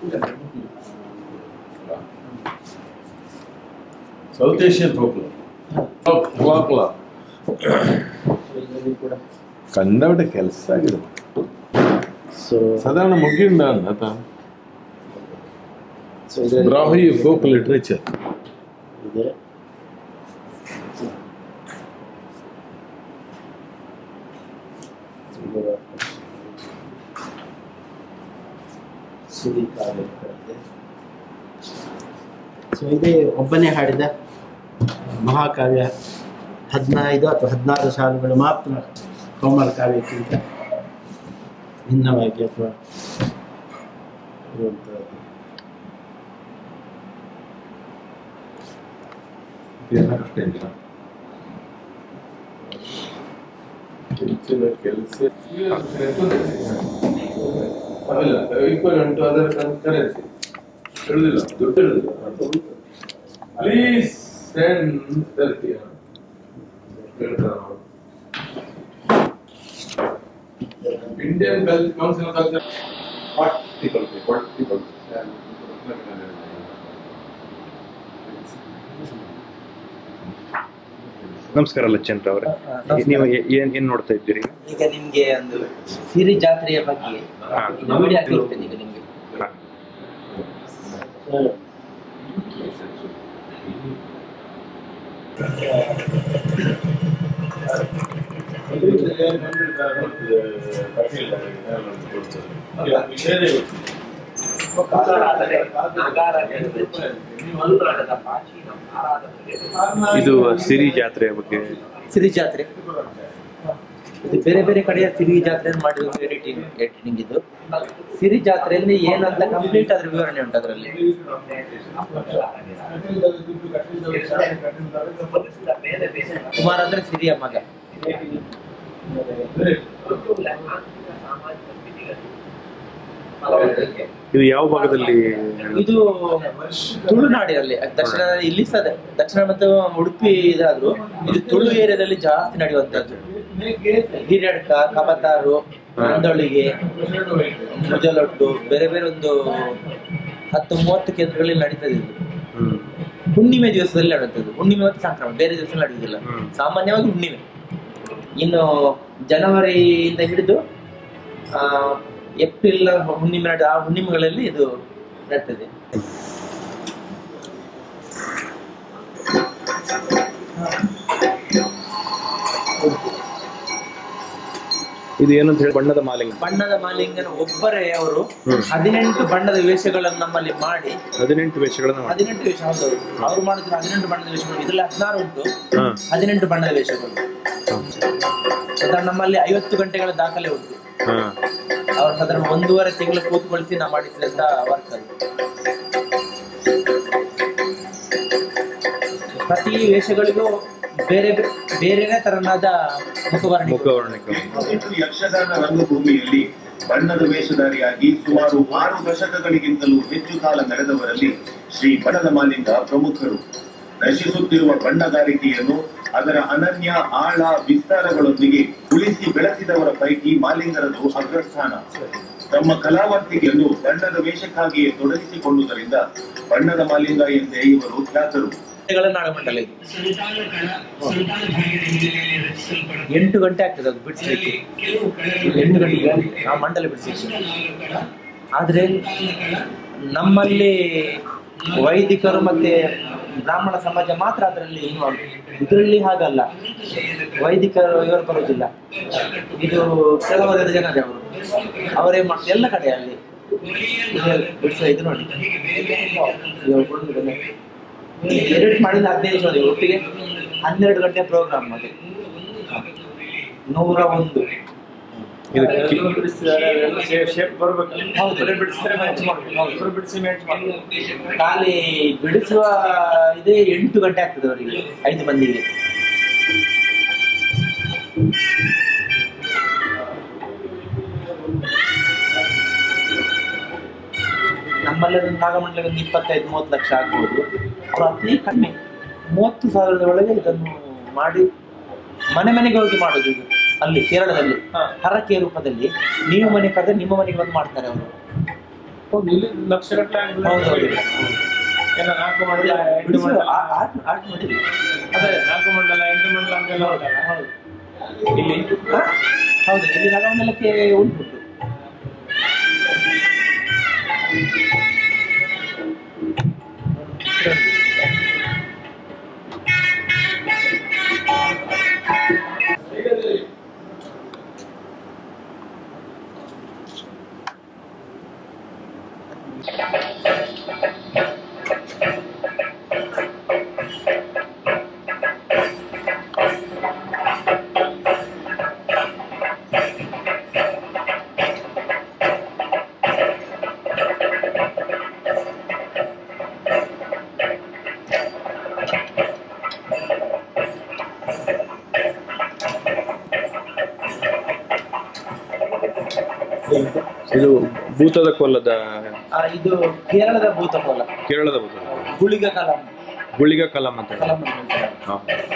South Asian folklore folklore so ಇದರಲ್ಲಿ ಕೂಡ ಕನ್ನಡ ಕೆಲಸ ಆಗಿದೆ ಸೊ ಸಾಧಾರಣ ಮುಗಿಂಡ ಅಂತ ಸೊ ಇದರಲ್ಲಿ ಬ್ರಾಹಿ ಫೋಕ್ ಲಿಟ್ರೇಚರ್ ಇದೆ ಇದರ ಸಿರಿ ಕಾವ್ಯ ಇದೆ ಸೊ ಇದೇ ಒಬ್ಬನೇ ಹಾಡಿದ ಮಹಾಕಾವ್ಯ ಹದಿನೈದು ಅಥವಾ ಹದಿನಾರು ಸಾಲುಗಳು ಮಾತ್ರ ಕೋಮಲ ಕಾವ್ಯಕ್ಕಿಂತ ಭಿನ್ನವಾಗಿ ಅಥವಾ ಇರುವಂಥದ್ದು ಹೆಚ್ಚಿನ ಕೆಲಸ ಅಲ್ಲ ಈಕ್ವಲೆಂಟ್ ಅದರ ಕರೆನ್ಸಿ ಹೇಳುದಿಲ್ಲ ದುಡ್ಡು ಹೇಳುದಿಲ್ಲ ಪ್ಲೀಸ್ ಸೆಂಡ್ ತರ್ಟಿ ಇಂಡಿಯನ್ ಕಲ್ ಕೌನ್ಸಿಲ್ ಕಲ್ಚರ್ ಪಾರ್ಟಿಕಲ್ ಪಾರ್ಟಿಕಲ್ ನಮಸ್ಕಾರ ಲಚ್ಚಂದ್ರ ಅವರೇ ನಮಸ್ಕಾರ. ನೀವು ಏ- ಏನ್ ಏನ್ ನೋಡ್ತಾ ಇದ್ದೀರಿ ಈಗ ನಿಮ್ಗೆ ಒಂದು ಸಿರಿ ಜಾತ್ರೆಯ ಬಗ್ಗೆ ಹಾ. ವಿಡಿಯೋ ಹಾಕಿರ್ತೇನೆ ಈಗ ನಿಮ್ಗೆ ಹಾ. ಇದು ಸಿರಿ ಜಾತ್ರೆಯ ಬಗ್ಗೆ ಸಿರಿ ಜಾತ್ರೆ ಇದು ಬೇರೆ ಬೇರೆ ಕಡೆಯ ಸಿರಿ ಜಾತ್ರೆ ಮಾಡಿರೋ ಎಡಿಟಿಂಗ್ ಎಡಿಟಿಂಗ್ ಇದು ಸಿರಿ ಜಾತ್ರೆಯಲ್ಲಿ ಏನಂತ ಕಂಪ್ಲೀಟ್ ಅದ್ರ ವಿವರಣೆ ಉಂಟು ಅದರಲ್ಲಿ ಕುಮಾರ್ ಅಂದ್ರೆ ಸಿರಿಯ ಮಗ ಇದು ಯಾವ ಭಾಗದಲ್ಲಿ ಇದು ತುಳುನಾಡಿನಲ್ಲಿ ದಕ್ಷಿಣ ಇಲ್ಲಿ ಸಹ ಇದೆ. ದಕ್ಷಿಣ ಮತ್ತು ಉಡುಪಿ ಇದಾದ್ರು ಇದು ತುಳು ಏರಿಯಾದಲ್ಲಿ ಜಾಸ್ತಿ ನಡೆಯುವಂತದ್ದು ಹಿರಿಯಡ್ಕ ಕಬತಾರು ಮಂದೊಳಿಗೆ ಮುಜಲೊಟ್ಟು ಬೇರೆ ಬೇರೆ ಒಂದು ಹತ್ತು ಮೂವತ್ತು ಕೇಂದ್ರಗಳಲ್ಲಿ ನಡೀತದೆ ಇದು ಹ್ಮ್. ಹುಣ್ಣಿಮೆ ದಿವಸದಲ್ಲಿ ನಡೆಯುತ್ತದೆ ಹುಣ್ಣಿಮೆ ಮತ್ತು ಸಂಕ್ರಮಣ ಬೇರೆ ದಿವಸ ನಡೆಯುವುದಿಲ್ಲ ಹ್ಮ್. ಸಾಮಾನ್ಯವಾಗಿ ಹುಣ್ಣಿಮೆ ಇನ್ನು ಜನವರಿಯಿಂದ ಹಿಡಿದು ಆ, ಏಪ್ರಿಲ್ ಹುಣ್ಣಿಮೆ ನಡೆ ಆ ಹುಣ್ಣಿಮೆಗಳಲ್ಲಿ ಇದು ನಡ್ತದೆ ಇದು ಏನಂತ ಹೇಳಿ ಬಣ್ಣದ ಮಾಲಿಂಗ ಬಣ್ಣದ ಮಾಲಿಂಗನ ಒಬ್ಬರೇ ಅವರು ಹ್ಮ್. ಹದಿನೆಂಟು ಬಣ್ಣದ ವೇಷಗಳನ್ನು ನಮ್ಮಲ್ಲಿ ಮಾಡಿ ಹದಿನೆಂಟು ವೇಷಗಳನ್ನ ಮಾಡಿ ಹದಿನೆಂಟು ವೇಷ ಹೌದು ಅವ್ರು ಮಾಡಿದ್ರೆ ಹದಿನೆಂಟು ಬಣ್ಣದ ವೇಷಗಳು ಇದರಲ್ಲಿ ಹದಿನಾರು ಉಂಟು ಹಾ ಹದಿನೆಂಟು ಬಣ್ಣದ ವೇಷಗಳು ಸಾಧಾರಣ ನಮ್ಮಲ್ಲಿ ಐವತ್ತು ಗಂಟೆಗಳ ದಾಖಲೆ ಉಂಟು ಹಾ ಅವ್ರು ಸಾಧಾರಣ ಒಂದೂವರೆ ತಿಂಗಳು ಕೂತ್ಕೊಳಿಸಿ ನಾವು ಮಾಡಿಸಿದಂತ ವರ್ಕ್ ಅದು ಪ್ರತಿ ವೇಷಗಳಿಗೂ ಬೇರೆ ಬೇ- ಬೇರೆನೇ ತರನಾದ ಮುಖವರ್ಣಿ ಮುಖವರ್ಣಿಕೆ ಇದು ಯಕ್ಷಗಾನ ರಂಗಭೂಮಿಯಲ್ಲಿ ಬಣ್ಣದ ವೇಷಧಾರಿಯಾಗಿ ಸುಮಾರು ಆರು ದಶಕಗಳಿಗಿಂತಲೂ ಹೆಚ್ಚು ಕಾಲ ನಡೆದವರಲ್ಲಿ ಶ್ರೀ ಬಣ್ಣದ ಮಾಲಿಂಗ ಪ್ರಮುಖರು ನಶಿಸುತ್ತಿರುವ ಬಣ್ಣಗಾರಿಕೆಯನ್ನು ಅದರ ಅನನ್ಯ ಆಳ ವಿಸ್ತಾರಗಳೊಂದಿಗೆ ಉಳಿಸಿ ಬೆಳೆಸಿದವರ ಪೈಕಿ ಮಾಲಿಂಗರದು ಅಗ್ರಸ್ಥಾನ ತಮ್ಮ ಕಲಾವಂತಿಕೆಯನ್ನು ಬಣ್ಣದ ವೇಷಕ್ಕಾಗಿಯೇ ತೊಡಗಿಸಿಕೊಳ್ಳುವುದರಿಂದ ಬಣ್ಣದ ಮಾಲಿಂಗ ಎಂದೇ ಇವರು ಖ್ಯಾತರು ಗಂಟೆಗಳ ನಾಡಮಂಡಲ ಇದು ಎಂಟು ಗಂಟೆ ಆಗ್ತದೆ ಅದು ಬಿಡಿಸ್ಲಿಕ್ಕೆ ಎಂಟು ಗಂಟೆ ಆ ಮಂಡಲ ಬಿಡಿಸ್ಲಿಕ್ಕೆ ಆದ್ರೆ ನಮ್ಮಲ್ಲಿ ವೈದಿಕರು ಮತ್ತೆ ಬ್ರಾಹ್ಮಣ ಸಮಾಜ ಮಾತ್ರ ಅದರಲ್ಲಿ ಇನ್ವಾಲ್ವ್ ಇದರಲ್ಲಿ ಹಾಗಲ್ಲ ವೈದಿಕರು ಇವರು ಬರುವುದಿಲ್ಲ ಇದು ಕೆಲವರದ ಜನರೇ ಅವರು ಅವರೇ ಮಾಡ್ತಾರೆ ಎಲ್ಲ ಕಡೆ ಅಲ್ಲಿ ಬಿಡಿಸುವ ಇದು ನೋಡಿ ಇವಾಗ ಒಂದು ಗಂಟೆ. ಎಡಿಟ್ ಮಾಡಿದ ಹದಿನೈದು ನೋಡಿ ಒಟ್ಟಿಗೆ ಹನ್ನೆರಡು ಗಂಟೆ ಪ್ರೋಗ್ರಾಮ್ ಅದು ನೂರ ಒಂದು ಇದು ಖಾಲಿ ಬಿಡಿಸುವ ಇದೇ ಎಂಟು ಗಂಟೆ ಆಗ್ತದೆ ಅವರಿಗೆ ಐದು ಮಂದಿಗೆ ನಮ್ಮಲ್ಲಿ ಒಂದು ನಾಗಮಂಡಲಕ್ಕೆ ಒಂದು ಇಪ್ಪತ್ತೈದು ಮೂವತ್ತು ಲಕ್ಷ ಆಗ್ಬೋದು ಅವ್ರು ಅತಿ ಕಡಿಮೆ ಮೂವತ್ತು ಸಾವಿರದ ಒಳಗೆ ಇದನ್ನು ಮಾಡಿ ಮನೆ ಮನೆಗೆ ಹೋಗಿ ಮಾಡೋದು ಇದು ಅಲ್ಲಿ ಕೇರಳದಲ್ಲಿ ಹರಕೆ ರೂಪದಲ್ಲಿ ನೀವು ಮನೆ ಕರೆದ್ರೆ ನಿಮ್ಮ ಮನೆಗೆ ಬಂದು ಮಾಡ್ತಾರೆ ಅವರು ಹೌದು ಇಲ್ಲಿ ಲಕ್ಷ ಗಟ್ಟಲೆ ಹೌದು, ಹೌದು. ಎಲ್ಲ ನಾಲ್ಕು ಮಂಡಲ ಎಂಟು ಮಂಡಲ ಆರ್ಟ್ ಆರ್ಟ್ ಮಾಡಿಲ್ಲ ಅದೇ ನಾಲ್ಕು ಮಂಡಲ ಎಂಟು ಮಂಡಲ ಅಂತೆಲ್ಲ ಉಂಟಲ್ಲ ಇಲ್ಲಿ ಹಾ? ಹೌದು ಇಲ್ಲಿ ನಾಗಮಂಡಲಕ್ಕೆ ಉಂಟು ಉಂಟು ಇದು ಭೂತದ ಕೋಲದ ಆ, ಇದು ಕೇರಳದ ಭೂತಕೋಲ ಕೇರಳದ ಭೂತ ಗುಳಿಗ ಕಾಲ ಗುಳಿಗ ಕಲಂ ಅಂತ ಹೇಳಿ. ಕಲಂ ಅಂತ ಹೇಳ್ತಾರೆ. ಹಾ.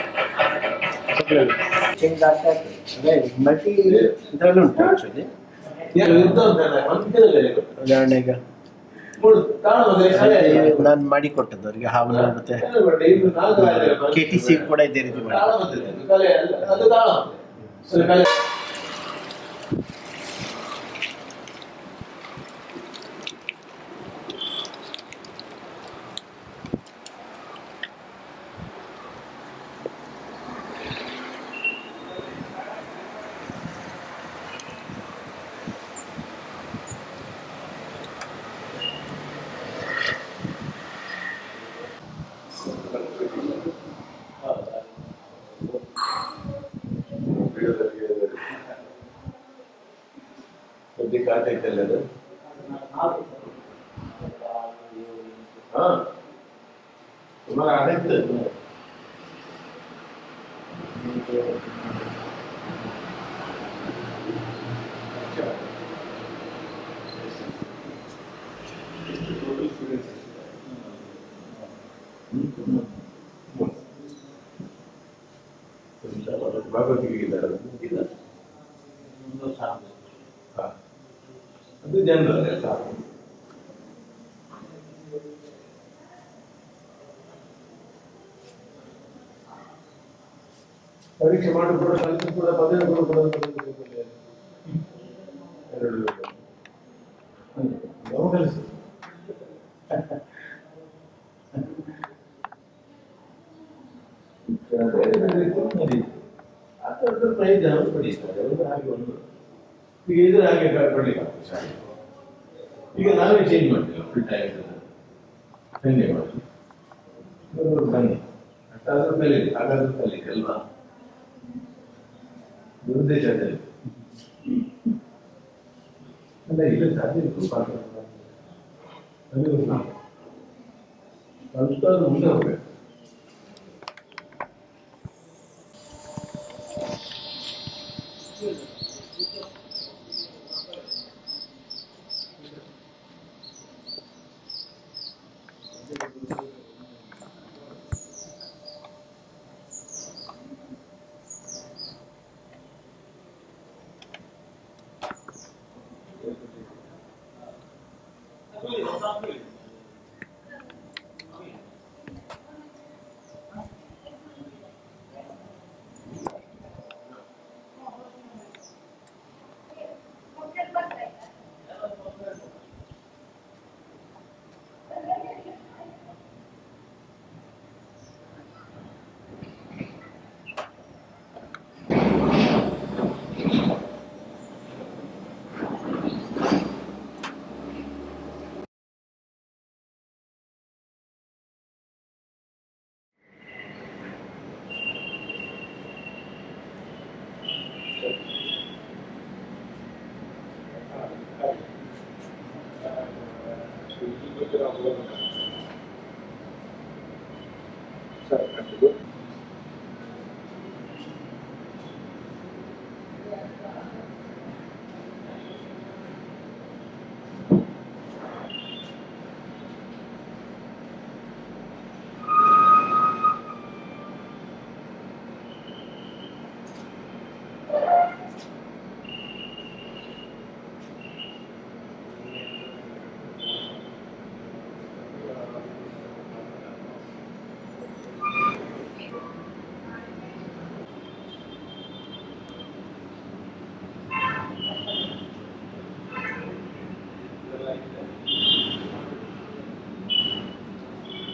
ಚೇಂಜ್ ಆಗ್ತಾ ಇರ್ತದೆ ಅದೇ ಮಲ್ಟಿ ಇದರಲ್ಲಿ ಉಂಟು ಆಕ್ಚುಲಿ ಏನು ಯುದ್ಧ ಉಂಟಲ್ಲ ಮಂತ್ರದ ಬೆಲೆ ಗೊತ್ತಾ? ಉದಾಹರಣೆಗೆ ನೋಡು, ತಾಳಮದ್ದಲೆ ಕಲೆ ಅಲ್ಲ. ನಾನು ಮಾಡಿ ಕೊಟ್ಟದ್ದು ಅವರಿಗೆ ಹಾವನ ಮತ್ತೆ ಏನು ಬೇಡ, ಇದು ನಾಲ್ಕು ರಾಜ್ಯಗಳ ಬಗ್ಗೆ. ಕೆ ಟಿ ಸಿ ಕೂಡ ಇದೇ ರೀತಿ ಮಾಡಿ ತಾಳಮದ್ದಲೆ, ಅದು ಕಲೆ ಅಲ್ಲ, ಅದು ತಾಳಮದ್ದಲೆ. ಅದು ಕಲೆ ಸದ್ಯಕ್ಕೆ ಆಗ್ತೈತಲ್ಲ ಅದು ಹಾ ಸುಮಾರು ಆಗೈತೆ ಭಾಗವತಿಗಿದ್ದಾರೆ ಇಲ್ಲ ಹಾ. ಅದು ಜನರಲ್ ಎಲ್ಲ ಪರೀಕ್ಷೆ ಮಾಡಿ ಕೂಡ ಕಲಿತು ಕೂಡ ಪದವಿಗಳು ಕೂಡ ಬರೆದಿದ್ದಾರೆ. ಎರಡು ಹಂಗೆ. ನಾವು ಕಲಿಸಿ. ಬೇರೆ ಬೇರೆ ರೀತಿ ನಡೀತದೆ. ಆ ಥರದ ಪ್ರಯೋಜನ ಅವರು ಪಡೀತಾರೆ ಅವರು ಹಾಗೆ ಒಂದು ಈಗ ಇದ್ರೆ ಹಾಗೆ ಪಡ್ಲಿಕ್ಕೆ ಆಗ್ತದೆ ಶಾಲೆ ಈಗ ನಾವೇ ಚೇಂಜ್ ಮಾಡ್ತೀವಿ ಫುಲ್ ಟೈಮ್ ಸಂಜೆ ಮಾಡಿ ಇವರು ಬನ್ನಿ ಅಷ್ಟಾದ್ರೂ ಕಲಿ ಹಾಗಾದ್ರೂ ಕಲಿ ಅಲ್ವಾ ದುರುದ್ದೇಶದಲ್ಲಿ ಅಲ್ಲ ಇಲ್ಲ ಸಾಧ್ಯ ಸ್ವಲ್ಪ ಅದು ಸ್ವಲ್ಪ ಆದ್ರೂ ಮುಂದೆ ಹೋಗ್ಬೇಕು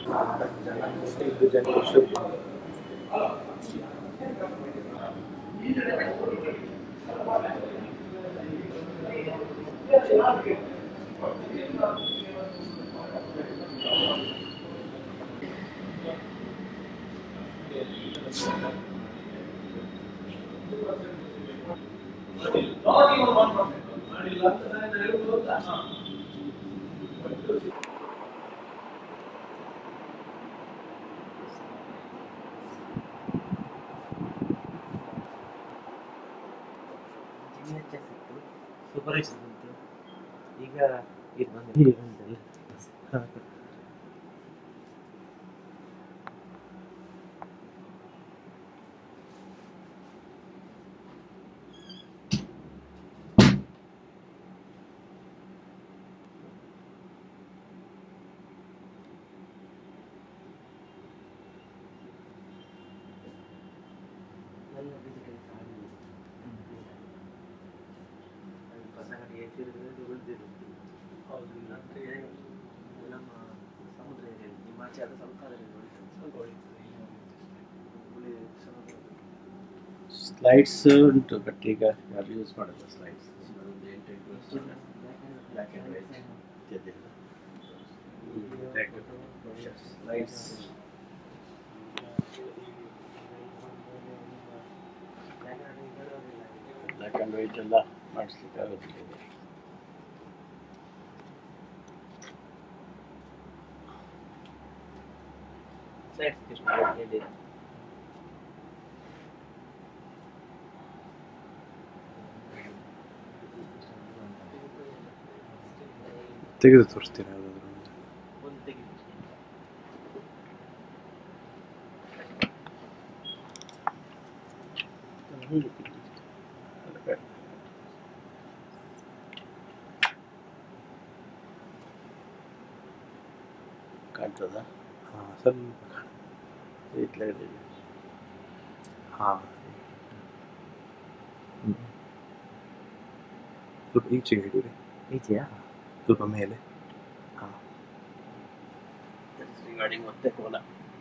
GHS ಇತ್ತು ಸೂಪರ್ವೈಸರ್ ಬಂತು ಈಗ ಇದು ಬಂದಿದೆ ಬಂತಲ್ಲ ಎಲ್ಲ ಡಿಜಿಟಲ್ ಹೊಸ ಗಾಡಿ ಏರ್ಸಿರೋದ್ರಿಂದ ಉಳಿದಿರುತ್ತೆ ಹೌದು ಇಲ್ಲಾಂದ್ರೆ ನಮ್ಮ ಸಮುದ್ರ ಏರಿಯಲ್ಲಿ ಹಿಮಾಚಲ ಆದ ಸ್ವಲ್ಪ ಅದರಲ್ಲಿ ಉಳಿತದೆ ಸ್ವಲ್ಪ ಉಳಿತದೆ ಉಳಿ ಸಮುದ್ರ ಸ್ಲೈಡ್ಸ್ ಉಂಟು ಬಟ್ ಈಗ ಯಾರು ಯೂಸ್ ಮಾಡಲ್ಲ ಸ್ಲೈಡ್ಸ್ ಒಂದು ಎಂಟು ಎಂಟು ವರ್ಷ ಬ್ಲ್ಯಾಕ್ ಆ್ಯಂಡ್ ವೈಟ್ ಇತ್ಯಾದಿಲ್ಲ ಸ್ಲೈಡ್ಸ್ ಬ್ಲ್ಯಾಕ್ ಆ್ಯಂಡ್ ವೈಟ್ ಎಲ್ಲ ಮಾಡಿಸ್ಲಿಕ್ಕೆ ಆಗೋದಿಲ್ಲ ಈಗ. ತೆಗೆದು ತೋರಿಸ್ತೀರಾ ಯಾವುದಾದ್ರು ಒಂದು? ಒಂದು ತೆಗಿಬೇಕು ಹೀಗೆ ಅದು ಬೇಡ. ಕಾಣ್ತದಾ ಹಾ ಸ್ವಲ್ಪ ಇಟ್ಲ ಹಿಡಿದು. ಹಾ ಸ್ವಲ್ಪ ಈಚೆಗೆ ಹಿಡೀರಿ ಈಚೆಯಾ ಸ್ವಲ್ಪ ಮೇಲೆ ಹಾ ರಿಗಾರ್ಡಿಂಗ್ ಮತ್ತೆ ಕೋಲ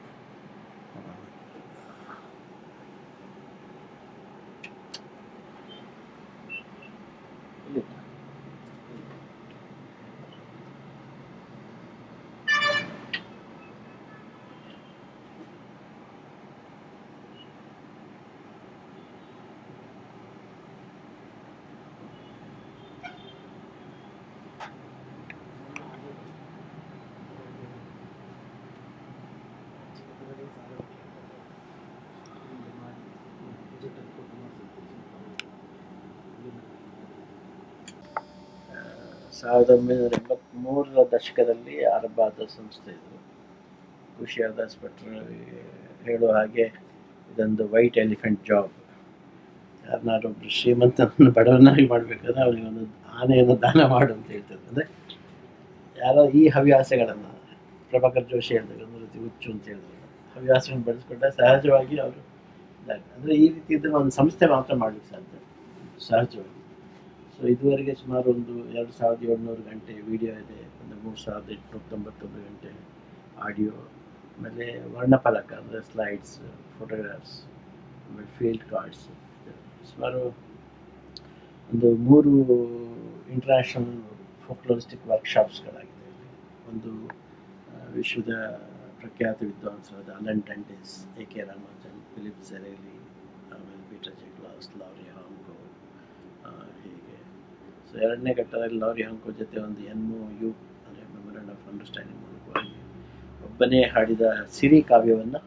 ಸಾವಿರದ ಒಂಬೈನೂರ ಎಂಬತ್ತ್ಮೂರರ ದಶಕದಲ್ಲಿ ಆರಂಭ ಆದ ಸಂಸ್ಥೆ ಇದು ಖುಷಿಯಾದಾಸ್ ಭಟ್ರು ಹೇಳುವ ಹಾಗೆ ಇದೊಂದು ವೈಟ್ ಎಲಿಫೆಂಟ್ ಜಾಬ್ ಯಾರನ್ನಾರೊಬ್ರು ಶ್ರೀಮಂತನನ್ನು ಬಡವನಾಗಿ ಮಾಡಬೇಕಾದ್ರೆ ಅವನಿಗೆ ಒಂದು ಆನೆಯನ್ನು ದಾನ ಮಾಡು ಅಂತ ಹೇಳ್ತದೆ ಅಂದರೆ ಯಾರೋ ಈ ಹವ್ಯಾಸಗಳನ್ನು ಪ್ರಭಾಕರ್ ಜೋಶಿ ಹೇಳಿದಾಗ ಒಂದು ರೀತಿ ಹುಚ್ಚು ಅಂತ ಹೇಳಿದ್ರು ಹವ್ಯಾಸಗಳನ್ನು ಬೆಳೆಸ್ಕೊಂಡ ಸಹಜವಾಗಿ ಅವರು ಅಂದರೆ ಈ ರೀತಿ ಇದ್ರೆ ಒಂದು ಸಂಸ್ಥೆ ಮಾತ್ರ ಮಾಡಲಿಕ್ಕೆ ಸಾಧ್ಯ ಸಹಜವಾಗಿ ಸೊ ಇದುವರೆಗೆ ಸುಮಾರು ಒಂದು ಎರಡು ಸಾವಿರದ ಏಳ್ನೂರು ಗಂಟೆ ವಿಡಿಯೋ ಇದೆ ಒಂದು ಮೂರು ಸಾವಿರದ ಎಂಟುನೂರ ತೊಂಬತ್ತೊಂದು ಗಂಟೆ ಆಡಿಯೋ ಆಮೇಲೆ ವರ್ಣಫಲಕ ಅಂದರೆ ಸ್ಲೈಡ್ಸ್ ಫೋಟೋಗ್ರಾಫ್ಸ್ ಆಮೇಲೆ ಫೀಲ್ಡ್ ಕಾರ್ಡ್ಸ್ ಸುಮಾರು ಒಂದು ಮೂರು ಇಂಟರ್ನ್ಯಾಷನಲ್ ಫೋಕ್ಲೋರಿಸ್ಟಿಕ್ ವರ್ಕ್ಶಾಪ್ಸ್ಗಳಾಗಿದೆ ಒಂದು ಆ, ವಿಶ್ವದ ಪ್ರಖ್ಯಾತ ವಿದ್ವಾಂಸರಾದ Alan Dundes A K Ramanujan Philip ಸೆರೇಲಿ ಆಮೇಲೆ ಪೀಟರ್ ಜೆಕ್ಲಾಸ್ ಲಾರಿ ಹಾಂಕೋ ಆ, ಹೀಗೆ ಸೊ ಎರಡನೇ ಘಟ್ಟದಲ್ಲಿ ಲಾರಿ ಹಾಂಕೋ ಜೊತೆ ಒಂದು ಎನ್ ಯು ಅಂದರೆ ಮೆಮೊರಂಡ್ ಆಫ್ ಅಂಡರ್ಸ್ಟ್ಯಾಂಡಿಂಗ್ ಮೂಲಕವಾಗಿ ಒಬ್ಬನೇ ಹಾಡಿದ ಸಿರಿ ಕಾವ್ಯವನ್ನು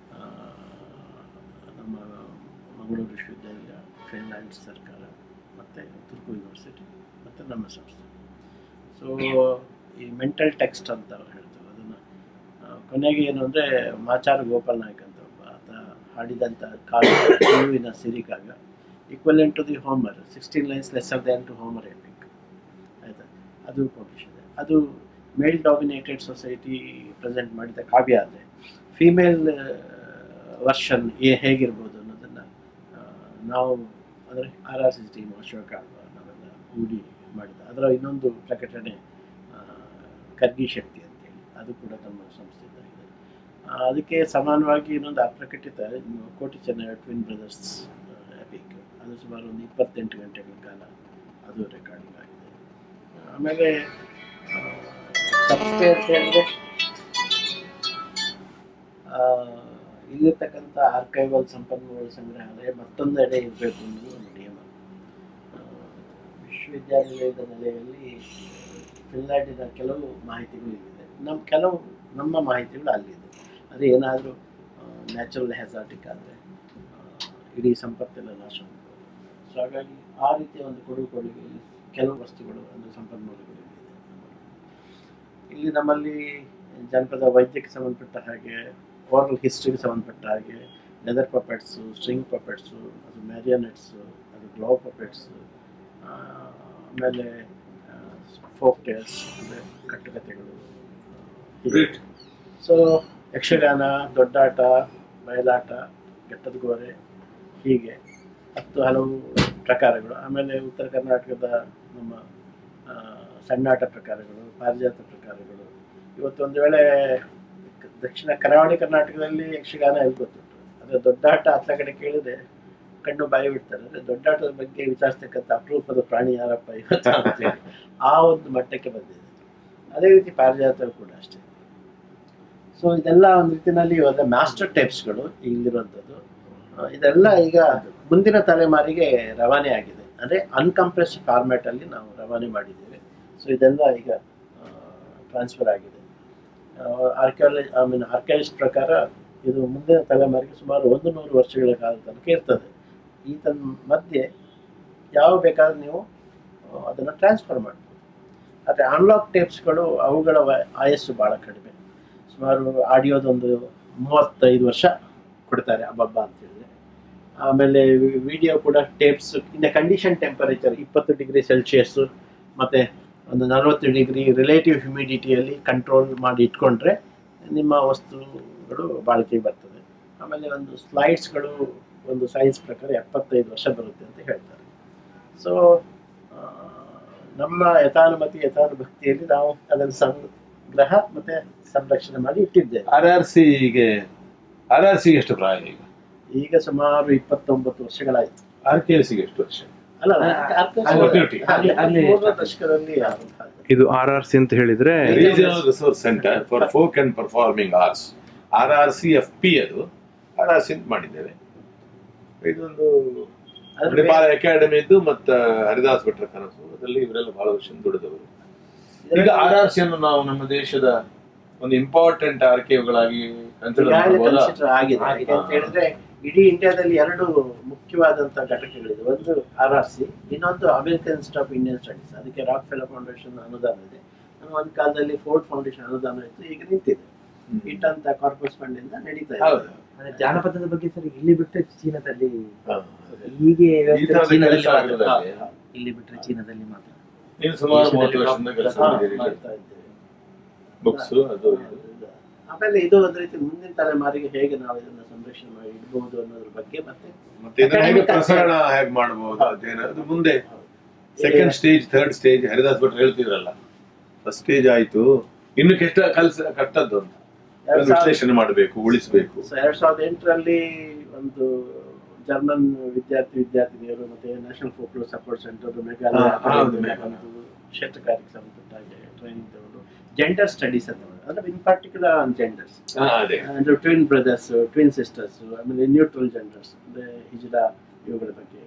ನಮ್ಮ ಮಂಗಳೂರು ವಿಶ್ವವಿದ್ಯಾಲಯ ಫಿನ್ಲ್ಯಾಂಡ್ ಸರ್ಕಾರ ಮತ್ತು ತುರ್ಕು ಯೂನಿವರ್ಸಿಟಿ ಮತ್ತು ನಮ್ಮ ಸಂಸ್ಥೆ ಸೊ ಈ ಮೆಂಟಲ್ ಟೆಕ್ಸ್ಟ್ ಅಂತ ಅವ್ರು ಹೇಳ್ತಾರೆ ಅದನ್ನು ಕೊನೆಗೆ ಏನು ಅಂದರೆ ಮಾಚಾರ ಗೋಪಾಲ್ ನಾಯ್ಕ್ ಅಂತ ಒಬ್ಬ ಆತ ಹಾಡಿದಂಥ ಕಾವ್ಯ ಹೂವಿನ ಸಿರಿ ಕಾವ್ಯ equivalent to the Homer sixteen lines lesser than to Homer epic ಆಯಿತಾ ಅದು ಪಬ್ಲಿಷ್ ಇದೆ ಅದು ಮೇಲ್ ಡಾಮಿನೇಟೆಡ್ ಸೊಸೈಟಿ ಪ್ರೆಸೆಂಟ್ ಮಾಡಿದ ಕಾವ್ಯ ಆದರೆ ಫೀಮೇಲ್ ವರ್ಷನ್ ಏ ಹೇಗಿರ್ಬೋದು ಅನ್ನೋದನ್ನು ನಾವು ಅಂದರೆ R R C team Ashoka Alva ನಾವೆಲ್ಲ ಕೂಡಿ ಮಾಡಿದ ಅದರ ಇನ್ನೊಂದು ಪ್ರಕಟಣೆ ಆ, ಖರ್ಗಿ ಶಕ್ತಿ ಅಂತೇಳಿ ಅದು ಕೂಡ ನಮ್ಮ ಸಂಸ್ಥೆದಾಗಿದೆ ಆ, ಅದಕ್ಕೆ ಸಮಾನವಾಗಿ ಇನ್ನೊಂದು ಅಪ್ರಕಟಿತ ಕೋಟಿ ಚೆನ್ನೈ ಟ್ವಿನ್ ಬ್ರದರ್ಸ್ ಎಪಿಕ್ ಅದು ಸುಮಾರು ಒಂದು ಇಪ್ಪತ್ತೆಂಟು ಗಂಟೆಗಳ ಕಾಲ ಅದು ರೆಕಾರ್ಡಿಂಗ್ ಆಗಿದೆ ಆಮೇಲೆ ಆ, ಸಂಸ್ಥೆ ಅಂತ ಹೇಳಿದ್ರೆ ಆ, ಇಲ್ಲಿರ್ತಕ್ಕಂಥ ಆರ್ಕೈವಲ್ ಸಂಪನ್ಮೂಲ ಸಂಗ್ರಹಾಲಯ ಮತ್ತೊಂದೆಡೆ ಇರಬೇಕು ಅನ್ನೋದು ಒಂದು ನಿಯಮ ಆ, ವಿಶ್ವವಿದ್ಯಾನಿಲಯದ ನೆಲೆಯಲ್ಲಿ ಫಿನ್ಲ್ಯಾಂಡಿನ ಕೆಲವು ಮಾಹಿತಿಗಳು ಇಲ್ಲಿದೆ ನಮ್ಮ ಕೆಲವು ನಮ್ಮ ಮಾಹಿತಿಗಳು ಅಲ್ಲಿದೆ ಅದು ಏನಾದರೂ ನ್ಯಾಚುರಲ್ ಹ್ಯಾಸಾಟಿಕ್ ಆದರೆ ಇಡೀ ಸಂಪತ್ತೆಲ್ಲ ನಾಶ ಆಗ್ಬೋದು ಸೊ ಹಾಗಾಗಿ ಆ ರೀತಿಯ ಒಂದು ಕೊಡುಗೆ ಕೊಡುಗೆಯಲ್ಲಿ ಕೆಲವು ವಸ್ತುಗಳು ಅಂದರೆ ಸಂಪನ್ಮೂಲಗಳು ಇಲ್ಲಿದೆ ನಮ್ಮಲ್ಲಿ. ಇಲ್ಲಿ ನಮ್ಮಲ್ಲಿ ಜನಪದ ವೈದ್ಯಕ್ಕೆ ಸಂಬಂಧಪಟ್ಟ ಹಾಗೆ ಓರಲ್ ಹಿಸ್ಟ್ರಿಗೆ ಸಂಬಂಧಪಟ್ಟ ಹಾಗೆ ಲೆದರ್ ಪಪೆಟ್ಸು ಸ್ಟ್ರಿಂಗ್ ಪಪೆಟ್ಸು ಅದು ಮ್ಯಾರಿಯನೆಟ್ಸು ಅದು ಗ್ಲೋ ಪಪೆಟ್ಸು ಆಮೇಲೆ ಫೋಕ್ ಟೇಲ್ಸ್ ಅಂದರೆ ಕಟ್ಟುಕತೆಗಳು Great. ಸೊ ಯಕ್ಷಗಾನ ದೊಡ್ಡಾಟ ಬಯಲಾಟ ಘಟ್ಟದ ಗೋರೆ ಹೀಗೆ ಹತ್ತು ಹಲವು ಪ್ರಕಾರಗಳು ಆಮೇಲೆ ಉತ್ತರ ಕರ್ನಾಟಕದ ನಮ್ಮ ಆ, ಸಣ್ಣಾಟ ಪ್ರಕಾರಗಳು ಪಾರಿಜಾತ ಪ್ರಕಾರಗಳು ಇವತ್ತು ಒಂದು ವೇಳೆ ಕ- ದಕ್ಷಿಣ ಕರಾವಳಿ ಕರ್ನಾಟಕದಲ್ಲಿ ಯಕ್ಷಗಾನ ಎಲ್ಲಿ ಗೊತ್ತುಂಟು ಆದರೆ ದೊಡ್ಡಾಟ ಹತ್ತ ಕಡೆ ಕೇಳಿದ್ರೆ ಕಣ್ಣು ಬಾಯಿ ಬಿಡ್ತಾರೆ ಅಂದರೆ ದೊಡ್ಡಾಟದ ಬಗ್ಗೆ ವಿಚಾರಿಸ್ತಕ್ಕಂಥ ಅಪರೂಪದ ಪ್ರಾಣಿ ಯಾರಪ್ಪ ಇವತ್ತು ಅಂತೇಳಿ ಆ ಒಂದು ಮಟ್ಟಕ್ಕೆ ಬಂದಿದೆ ಅದೇ ರೀತಿ ಪಾರಿಜಾತ ಕೂಡ ಅಷ್ಟೇ ಸೊ ಇದೆಲ್ಲ ಒಂದು ರೀತಿಯಲ್ಲಿ ಇವಾಗ ಮಾಸ್ಟರ್ ಟೈಪ್ಸ್ಗಳು ಇಲ್ಲಿರುವಂಥದ್ದು ಆ, ಇದೆಲ್ಲ ಈಗ ಮುಂದಿನ ತಲೆಮಾರಿಗೆ ರವಾನೆ ಆಗಿದೆ ಅಂದರೆ ಅನ್ಕಂಪ್ರೆಸ್ ಫಾರ್ಮ್ಯಾಟ್ ಅಲ್ಲಿ ನಾವು ರವಾನೆ ಮಾಡಿದ್ದೇವೆ ಸೊ ಇದೆಲ್ಲ ಈಗ ಟ್ರಾನ್ಸ್ಫರ್ ಆಗಿದೆ ಆರ್ಕಿಯಾಲಜಿ ಐ ಮೀನ್ ಆರ್ಕೈವ್ಸ್ ಪ್ರಕಾರ ಇದು ಮುಂದಿನ ತಲೆಮಾರಿಗೆ ಸುಮಾರು ಒಂದು ನೂರು ವರ್ಷಗಳ ಕಾಲ ತನಕ ಇರ್ತದೆ ಈ ತನ್ನ ಮಧ್ಯೆ ಯಾವ ಬೇಕಾದ್ರೂ ನೀವು ಆ, ಅದನ್ನು ಟ್ರಾನ್ಸ್ಫರ್ ಮಾಡ್ಬೋದು ಆದರೆ ಅನ್ಲಾಕ್ ಟೇಪ್ಸ್ಗಳು ಅವುಗಳ ವ- ಆಯಸ್ಸು ಭಾಳ ಕಡಿಮೆ ಸುಮಾರು ಆಡಿಯೋದೊಂದು ಮೂವತ್ತೈದು ವರ್ಷ ಕೊಡ್ತಾರೆ ಅಬ್ಬಬ್ಬ ಅಂತ ಹೇಳಿದ್ರೆ ಆಮೇಲೆ ವಿಡಿಯೋ ಕೂಡ ಟೇಪ್ಸ್ ಇನ್ ಕಂಡೀಷನ್ ಟೆಂಪರೇಚರ್ ಇಪ್ಪತ್ತು ಡಿಗ್ರಿ ಸೆಲ್ಸಿಯಸ್ ಮತ್ತೆ ಒಂದು ನಲವತ್ತು ಡಿಗ್ರಿ ರಿಲೇಟಿವ್ ಹ್ಯುಮಿಡಿಟಿಯಲ್ಲಿ ಕಂಟ್ರೋಲ್ ಮಾಡಿ ಇಟ್ಕೊಂಡ್ರೆ ನಿಮ್ಮ ವಸ್ತುಗಳು ಬಾಳಿಕೆಗೆ ಬರ್ತದೆ ಆಮೇಲೆ ಒಂದು ಸ್ಲೈಡ್ಸ್ಗಳು ಒಂದು ಸೈನ್ಸ್ ಪ್ರಕಾರ ಎಪ್ಪತ್ತೈದು ವರ್ಷ ಬರುತ್ತೆ ಅಂತ ಹೇಳ್ತಾರೆ ಸೊ ನಮ್ಮ ಯಥಾನುಮತಿ ಯಥಾನುಭಕ್ತಿಯಲ್ಲಿ ನಾವು ಅದನ್ನು ಸಂಗ್ರಹ ಮತ್ತೆ ಸಂರಕ್ಷಣೆ ಮಾಡಿ ಇಟ್ಟಿದ್ದೇವೆ ಆರ್ ಆರ್ ಸಿಗೆ ಆರ್ ಆರ್ ಸಿ ಎಷ್ಟು ಪ್ರಾಯ ಈಗ ಈಗ ಸುಮಾರು ಇಪ್ಪತ್ತೊಂಬತ್ತು ವರ್ಷಗಳಾಯ್ತು ಆರ್ ಕೆ ಎಸ್ ಗೆ ಎಷ್ಟು ವರ್ಷ ಅಲ್ಲ Continuity. ಹಾಗೆ ಅಲ್ಲಿ- ಮೂರನೇ ದಶಕದಲ್ಲಿ ಆರಂಭ ಆಗಿದೆ. ಇದು ಆರ್ ಆರ್ ಸಿ ಅಂತ ಹೇಳಿದ್ರೆ regional resource centre for folk and performing arts R R C F P ಅದು ಆರ್ ಆರ್ ಸಿ ಅಂತ ಮಾಡಿದ್ದೇವೆ ಇದೊಂದು ಅದ್ರ ಮಣಿಪಾಲ ಅಕಾಡೆಮಿ ಇದ್ದು ಮತ್ತು ಹರಿದಾಸ್ ಭಟ್ರ ಕನಸು ಅದರಲ್ಲಿ ಇವರೆಲ್ಲ ಬಹಳ ವರ್ಷ ದುಡಿದವರು ಈಗ ಆರ್ ಆರ್ ಸಿ ಅನ್ನು ನಾವು ನಮ್ಮ ದೇಶದ ಒಂದು ಇಂಪಾರ್ಟೆಂಟ್ ಆರ್ಕೇವ್ಗಳಾಗಿ ಕನ್ಸಿಡರ್ ಈಗಾಗಲೇ ಮಾಡಬಹುದಾ consider ಆಗಿದೆ ಯಾಕೆ ಅಂತ ಹೇಳಿದ್ರೆ ಇಡೀ ಇಂಡಿಯಾದಲ್ಲಿ ಎರಡು ಮುಖ್ಯವಾದಂತ ಘಟಕಗಳಿದೆ ಒಂದು ಆರ್ ಆರ್ ಸಿ ಇನ್ನೊಂದು American institute of Indian studies ಅದಕ್ಕೆ ರಾಕ್ ಫೆಲೋ ಫೌಂಡೇಶನ್ ಅನುದಾನ ಇದೆ ನಮ್ಮ ಒಂದು ಕಾಲದಲ್ಲಿ ಫೋರ್ಟ್ ಫೌಂಡೇಶನ್ ಅನುದಾನ ಇತ್ತು ಈಗ ನಿಂತಿದೆ ಇಟ್ಟಂತ ಕಾರ್ಪಸ್ ಫಂಡ್ ಇಂದ ನಡೀತಾ ಇದೆ ಹೌದು ಅಂದ್ರೆ ಜಾನಪದದ ಬಗ್ಗೆ ಸರ್ ಇಲ್ಲಿ ಬಿಟ್ಟರೆ ಚೀನಾದಲ್ಲಿ ಹಾ. ಹೀಗೆ ಈ ಥರದ ಚೀನಾದಲ್ಲಿ ಕೆಲಸ ಮಾತ್ರ. ಆಗಿರೋದಲ್ಲಿ. ಹಾ, ಇಲ್ಲಿ ಬಿಟ್ಟರೆ ಚೀನಾದಲ್ಲಿ ಮಾತ್ರ ನೀನು ಸುಮಾರು ದೇಶದಲ್ಲಿ ಮೂವತ್ತು ವರ್ಷದಿಂದ ಕೆಲಸ ಹಾ, ಮಾಡಿದ್ದೀರಿ ಮಾಡ್ತಾ ಇದ್ದೇವೆ ಬುಕ್ಸ್ ಅದು ಇದು. ಆಮೇಲೆ ಇದು ಒಂದು ರೀತಿ ಮುಂದಿನ ತಲೆಮಾರಿಗೆ ಹೇಗೆ ನಾವು ಇದನ್ನ ಸಂರಕ್ಷಣೆ ಮಾಡಿ ಇಡಬಹುದು ಅನ್ನೋದ್ರ ಬಗ್ಗೆ ಮತ್ತೆ ಮತ್ತೆ ಇದನ್ನ ಹೇಗೆ Academic ಪ್ರಸರಣ ಹೇಗೆ ಮಾಡಬಹುದು ಅದೇನು ಅದು ಮುಂದೆ second stage third stage Haridas ಭಟ್ರು ಹೇಳ್ತಿದ್ರಲ್ಲ ಫಸ್ಟ್ ಸ್ಟೇಜ್ ಆಯ್ತು ಇನ್ನು ಕೆಟ್ಟ ಕಲ್ಸ ಕಟ್ಟದ್ದು ಅಂತ ಎರಡ್ ಸಾವಿರದ- ವಿಶ್ಲೇಷಣೆ ಮಾಡಬೇಕು ಉಳಿಸಬೇಕು ಸೊ ಎರಡ್ ಸಾವಿರದ ಎಂಟರಲ್ಲಿ ಒಂದು ಜರ್ಮನ್ ವಿದ್ಯಾರ್ಥಿ ವಿದ್ಯಾರ್ಥಿನಿಯರು ಮತ್ತೆ national folklore support centre Meghalaya ಹಾ, ಹೌದು, ಅಕಾಡೆಮಿ ಮೇಘಾಲಯ. ಬಂದು ಕ್ಷೇತ್ರ ಕಾರ್ಯಕ್ಕೆ ಸಂಬಂಧಪಟ್ಟ ಹಾಗೆ ಟ್ರೈನಿಂಗ್ ತಗೊಂಡು ಜೆಂಡರ್ ಸ್ಟಡೀಸ್ ಅಂತ ಮಾಡಿ ಅಂದ್ರೆ ಇನ್ ಪರ್ಟಿಕ್ಯುಲರ್ ಆನ್ ಜೆಂಡರ್ಸ್ ಅದೇ ಅಂದ್ರೆ ಟ್ವಿನ್ ಬ್ರದರ್ಸ್ ಟ್ವಿನ್ ಸಿಸ್ಟರ್ಸ್ ಆಮೇಲೆ ನ್ಯೂಟ್ರಲ್ ಜೆಂಡರ್ಸ್ ಅಂದ್ರೆ ಹಿಜಡ ಇವುಗಳ ಬಗ್ಗೆ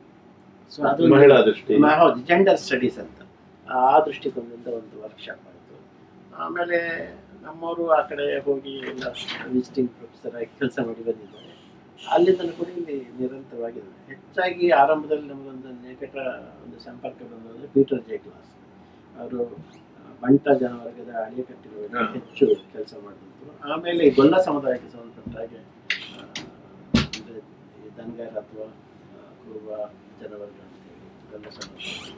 ಸೊ ಅದು ಮಹಿಳಾ ದೃಷ್ಟಿ ಮ- ಹೌದು ಜೆಂಡರ್ ಸ್ಟಡೀಸ್ ಅಂತ ಆ ದೃಷ್ಟಿಕೋನದಿಂದ ಒಂದು ವರ್ಕ್ಶಾಪ್ ಆಯಿತು ಆಮೇಲೆ ನಮ್ಮವರು ಆ ಕಡೆ ಹೋಗಿ ಎಲ್ಲ ವಿಸಿಟಿಂಗ್ ಪ್ರೊಫೆಸರ್ ಆಗಿ ಕೆಲಸ ಮಾಡಿ ಬಂದಿದ್ದಾರೆ ಅಲ್ಲಿಂದ ಕೂಡ ಇಲ್ಲಿ ನಿರಂತರವಾಗಿದೆ ಹೆಚ್ಚಾಗಿ ಆರಂಭದಲ್ಲಿ ನಮಗೊಂದು ನಿಕಟ ಒಂದು ಸಂಪರ್ಕ ಬಂದದ್ದು ಪೀಟರ್ ಜೆ ಕ್ಲಾಸ್ ಅವರು ಬಂಟ ಜನವರ್ಗದ ಅಳಿಯಕಟ್ಟಿರುವ ಹಾ. ಹೆಚ್ಚು ಕೆಲಸ ಮಾಡಿದ್ರು ಆಮೇಲೆ ಈ ಗೊಲ್ಲ ಸಮುದಾಯಕ್ಕೆ ಸಂಬಂಧಪಟ್ಟ ಹಾಗೆ ಆ, ಅಂದ್ರೆ ಈ ಧನ್ಗಾರ ಅಥವಾ ಆ, ಕುರುಬ ಜನವರ್ಗ ಅಂತೇಳಿ ಗೊಲ್ಲ ಸಮುದಾಯ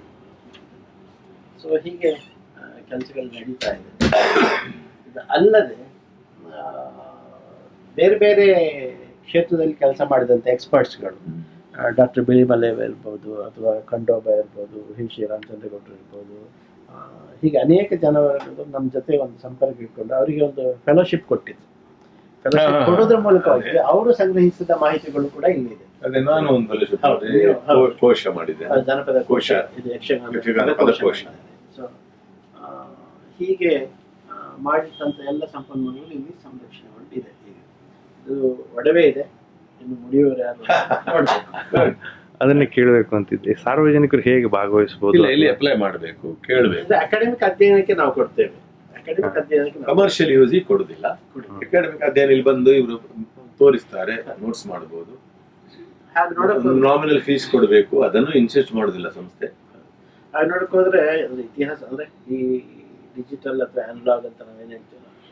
ಸೊ ಹೀಗೆ ಕೆಲಸಗಳು ನಡೀತಾ ಇದೆ ಇದು ಅಲ್ಲದೆ ಆ, ಬೇರೆ ಬೇರೆ ಕ್ಷೇತ್ರದಲ್ಲಿ ಕೆಲಸ ಮಾಡಿದಂಥ ಎಕ್ಸ್ಪರ್ಟ್ಸ್ಗಳು ಡಾಕ್ಟರ್ ಬಿಳಿಮಲೆ ಇರ್ಬೋದು ಅಥವಾ ಖಂಡೋಬ ಇರ್ಬೋದು ವಿ ಶ್ರೀ ರಾಮಚಂದ್ರಗೌಡರು ಇರ್ಬೋದು ಆ, ಹೀಗೆ ಅನೇಕ ಜನವರ್ಗಗಳು ನಮ್ಮ ಜೊತೆ ಒಂದು ಸಂಪರ್ಕ ಇಟ್ಕೊಂಡು ಅವರಿಗೆ ಒಂದು ಫೆಲೋಶಿಪ್ ಕೊಟ್ಟಿದ್ದು ಫೆಲೋಶಿಪ್ ಹಾ, ಹಾ. ಕೊಡೋದ್ರ ಮೂಲಕವಾಗಿ ಅವರು ಸಂಗ್ರಹಿಸಿದ ಮಾಹಿತಿಗಳು ಕೂಡ ಇಲ್ಲಿದೆ ಅದೇ ನಾನು ಒಂದು ಫೆಲೋಶಿಪ್ ಹೌದು, ಮಾಡಿ ನೀವು- ಹೌದು. ಕೋ- ಕೋಶ ಮಾಡಿದೆ ಆ, ಜನಪದ ಕೋಶ ಕೋಶ. ಇದು ಯಕ್ಷಗಾನ ಯಕ್ಷಗಾನ ಪದಕೋಶ ಪದಕೋಶ. ಸೊ ಹೀಗೆ ಆ, ಮಾಡಿದಂಥ ಎಲ್ಲ ಸಂಪನ್ಮೂಲಗಳು ಇಲ್ಲಿ ಸಂರಕ್ಷಣೆಗೊಂಡಿದೆ ಈಗ ಇದು ಒಡವೆ ಇದೆ ಇನ್ನು ಮುಡಿಯೋರು ಯಾರು ನೋಡ್ಬೇಕು ಅದನ್ನೇ ಕೇಳಬೇಕು ಅಂತಿದ್ದೆ ಸಾರ್ವಜನಿಕರು ಹೇಗೆ ಭಾಗವಹಿಸಬಹುದು ಇಲ್ಲ ಇಲ್ಲಿ ಅಪ್ಲೈ ಮಾಡಬೇಕು ಕೇಳಬೇಕು ಅಂದ್ರೆ ಅಕಾಡೆಮಿಕ್ ಅಧ್ಯಯನಕ್ಕೆ ನಾವು ಕೊಡ್ತೇವೆ ಅಕಾಡೆಮಿಕ್ ಅಧ್ಯಯನಕ್ಕೆ ನಾವು ಕಮರ್ಷಿಯಲ್ ಯೂಸಿಗೆ ಕೊಡುದಿಲ್ಲ ಅಕಾಡೆಮಿಕ್ ಅಧ್ಯಯನ ಇಲ್ಲಿ ಬಂದು ಇವರು ತೋರಿಸ್ತಾರೆ ನೋಟ್ಸ್ ಮಾಡಬಹುದು ಹಾಗೆ ನೋಡಕ್ ಒಂದು ನಾಮಿನಲ್ ಫೀಸ್ ಕೊಡಬೇಕು ಅದನ್ನು ಇನ್ಸಿಸ್ಟ್ ಮಾಡುದಿಲ್ಲ ಸಂಸ್ಥೆ ಹಾಗೆ ನೋಡಕ್ ಹೋದ್ರೆ ಅದು ಇತಿಹಾಸ ಅಂದ್ರೆ ಈ ಡಿಜಿಟಲ್ ಅಥವಾ ಅನಲಾಗ್ ಅಂತ ನಾವೇನ್ ಹೇಳ್ತೀವಿ